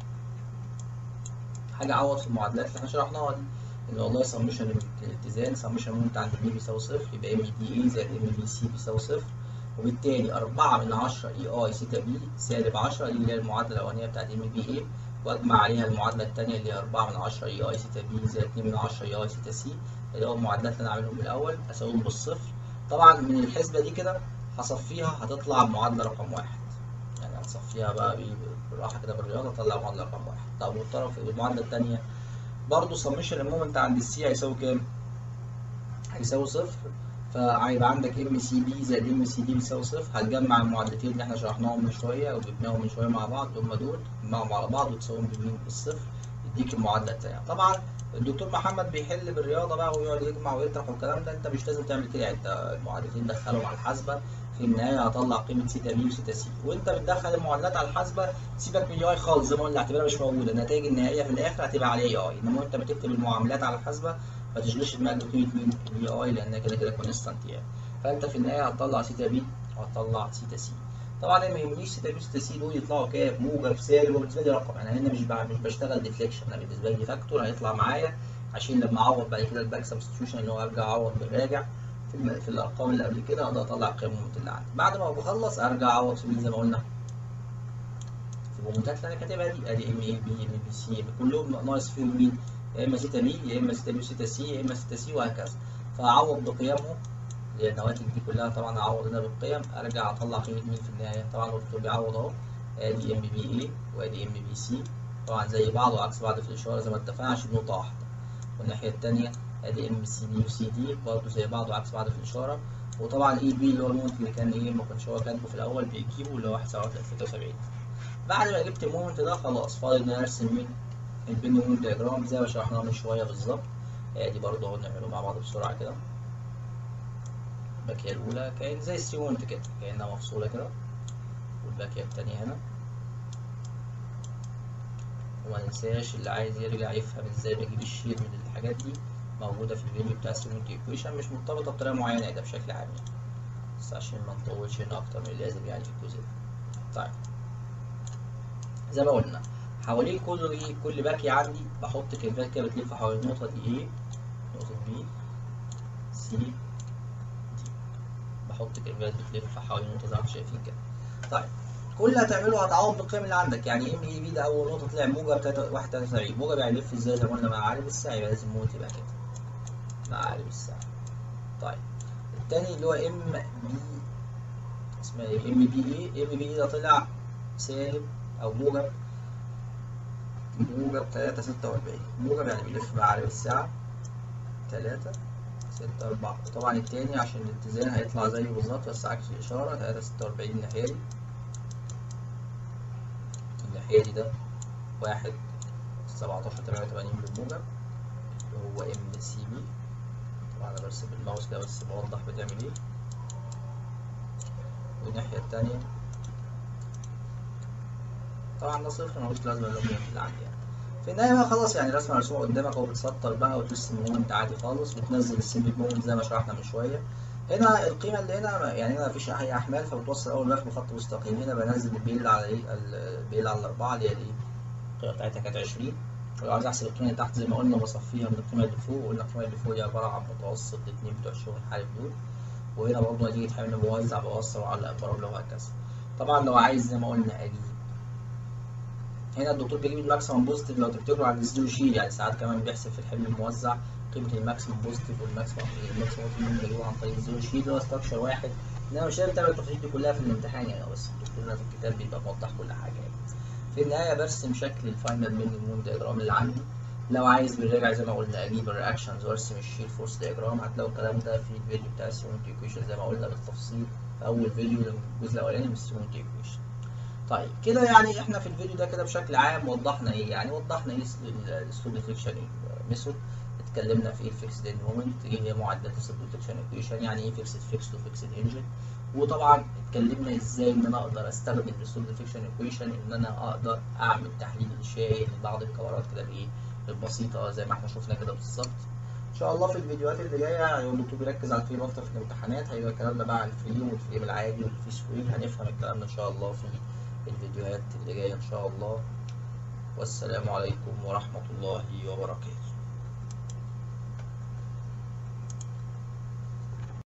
Speaker 1: حاجه اعوض في المعادلات اللي احنا شرحناها دي ان والله سمشن الاتزان سمشن مومنت عند بي بيساوي صفر يبقى ام دي اي زائد ام بي سي بيساوي صفر وبالتالي 4 من 10 اي اي سيتا بي سالب 10 دي اللي هي المعادله الاولانيه بتاعت ام بي اي واجمع عليها المعادله الثانيه اللي هي 4 من 10 اي اي سيتا بي زائد 2 من 10 اي اي سيتا سي اللي هو المعادلات اللي انا عاملهم من الاول اساويهم بالصفر طبعا من الحسبه دي كده هصفيها هتطلع معادله رقم واحد يعني هتصفيها بقى بالراحه كده بالرياضه تطلع معادله رقم واحد طب والطرف المعادله الثانيه برضه سمشن المومنت عند السي هيساوي كام؟ هيساوي صفر فهيبقى عندك ام سي بي زائد ام سي دي بيساوي صفر هتجمع المعادلتين اللي احنا شرحناهم من شويه وجبناهم من شويه مع بعض هم دول تجمعهم على بعض وتساويهم بمين بالصفر يديك المعادله الثانيه طبعا الدكتور محمد بيحل بالرياضه بقى ويقعد يجمع ويطرح والكلام ده انت مش لازم تعمل كده يعني انت المعادلتين دخلهم على الحاسبه في النهايه هطلع قيمه سيتا بي وسيتا سي وانت بتدخل المعادلات على الحاسبه سيبك من الاي خالص زي ما قلنا اعتبرها مش موجوده النتائج النهائيه في الاخر هتبقى على اي اي انما انت بتكتب المعاملات على الحاسبه ما تشغلش دماغك بقيمه مين الاي اي لانها كده كده كونستانت يعني فانت في النهايه هتطلع سيتا بي وهتطلع سيتا سي طبعا ما يهمنيش سيتا بي وسيتا سي دول يطلعوا كام موجب سالب وبالنسبه لي رقم انا هنا مش مش بشتغل ديفليكشن انا بالنسبه لي فاكتور هيطلع معايا عشان لما اعوض بعد كده الباك سبستيوشن اللي هو ارجع اعوض بالراجع في, في الارقام اللي قبل كده اقدر اطلع قيم المومنت اللي عندي بعد ما بخلص ارجع اعوض في زي ما قلنا في المومنتات اللي انا كاتبها دي ادي ام اي بي ام بي سي كلهم ناقص فيهم مين يا اما سيتا بي يا اما سيتا بي وسيتا سي يا اما سيتا سي وهكذا فاعوض بقيمهم اللي هي النواتج دي كلها طبعا اعوض هنا بالقيم ارجع اطلع قيمه مين في النهايه طبعا الدكتور بيعوض اهو ادي ام بي اي وادي ام بي سي طبعا زي بعض وعكس بعض في الاشاره زي ما اتفقنا عشان نقطه واحده والناحيه الثانيه ادي ام سي بي وسي دي برضه زي بعض وعكس بعض في الاشاره وطبعا اي بي اللي هو المومنت اللي كان ايه ما كانش هو كاتبه في الاول بيجيبه اللي هو 173 بعد ما جبت المومنت ده خلاص فاضل ان انا ارسم مين البين مومنت دياجرام زي ما شرحناه من شويه بالظبط ادي برضه اهو نعمله مع بعض بسرعه كده الباكيه الاولى كان زي السيونت كده كانها مفصوله كده والباكيه الثانيه هنا وما ننساش اللي عايز يرجع يفهم ازاي بجيب الشير من الحاجات دي موجوده في الفيديو بتاع السيمنت ايكويشن مش مرتبطه بطريقه معينه ده بشكل عام يعني بس عشان ما نطولش هنا اكتر من اللازم يعني في الجزء ده طيب زي ما قلنا حوالين كل ايه كل باكية عندي بحط كيرفات كده بتلف حوالين النقطه دي ايه نقطه بي سي دي بحط كيرفات بتلف حوالين النقطه زي ما انتم شايفين كده طيب كل اللي هتعمله هتعوض بالقيم اللي عندك يعني ام اي بي ده اول نقطه طلع موجب 173 موجب يعني يلف ازاي زي ما قلنا مع عقارب الساعه يبقى لازم موت يبقى كده مع عقارب الساعه طيب التاني اللي هو ام بي اسمها ايه ام بي اي ام بي اي ده طلع سالب او موجب موجب 3 46 موجب يعني بيلف مع عقارب الساعه 3 6 4 طبعا التاني عشان الاتزان هيطلع زيه بالظبط بس عكس الإشارة 3 46 الناحية دي الناحية دي ده واحد 17 88 بالموجب اللي هو ام سي بي طبعا أنا برسم بالماوس كده بس بوضح بتعمل ايه والناحية التانية طبعا ده صفر ملوش لازمة اللي اللي عندي يعني في النهاية بقى خلاص يعني رسمة مرسومة قدامك اهو بتسطر بقى وترسم مومنت عادي خالص وتنزل السيمبل مومنت زي ما شرحنا من شوية هنا القيمة اللي هنا يعني هنا مفيش أي أحمال فبتوصل أول واحد بخط مستقيم هنا بنزل البيل على إيه البيل على الأربعة اللي هي الإيه القيمة بتاعتها كانت 20 ولو عايز أحسب القيمة اللي تحت زي ما قلنا بصفيها من القيمة اللي فوق وقلنا القيمة اللي فوق دي عبارة عن متوسط الاتنين بتوع الشغل الحالي دول وهنا برضه نتيجة حمل موزع بوصل وأعلق برامج وهكذا طبعا لو عايز زي ما قلنا أجيب هنا الدكتور بيجيب الماكسيمم بوزيتيف لو تفتكروا عن الزيرو شيل يعني ساعات كمان بيحسب في الحمل الموزع قيمة الماكسيمم بوزيتيف والماكسيمم الماكسيمم اللي بيجيبوه عن طريق الزيرو شيل اللي هو ستراكشر واحد انما مش لازم تعمل التفاصيل دي كلها في الامتحان يعني بس الدكتور هنا في الكتاب بيبقى موضح كل حاجة يعني. في النهاية برسم شكل الفاينل مينيموم دياجرام اللي عندي لو عايز بالراجع زي ما قلنا اجيب الرياكشنز وارسم الشيل فورس دياجرام هتلاقوا الكلام ده في الفيديو بتاع السيمونت ايكويشن زي ما قلنا بالتفصيل في اول فيديو الجزء الاولاني من السيمونت ايكويشن طيب كده يعني احنا في الفيديو ده كده بشكل عام وضحنا ايه يعني وضحنا ايه السلوب ديفليكشن ميثود اتكلمنا في ايه الفيكسد اند مومنت ايه هي معادلات السلوب ديفليكشن ايكويشن يعني ايه فيكسد فيكسد وفيكسد انجن وطبعا اتكلمنا ازاي ان انا اقدر استخدم السلوب ديفليكشن ايكويشن ان انا اقدر اعمل تحليل انشائي لبعض الكورات كده بايه البسيطه زي ما احنا شفنا كده بالظبط ان شاء الله في الفيديوهات اللي جايه يعني الدكتور بيركز على الفريم اكتر في الامتحانات هيبقى كلامنا بقى عن الفريم والفريم العادي والفري سوينج هنفهم الكلام ده ان شاء الله في الفيديوهات اللي جايه ان شاء الله والسلام عليكم ورحمه الله وبركاته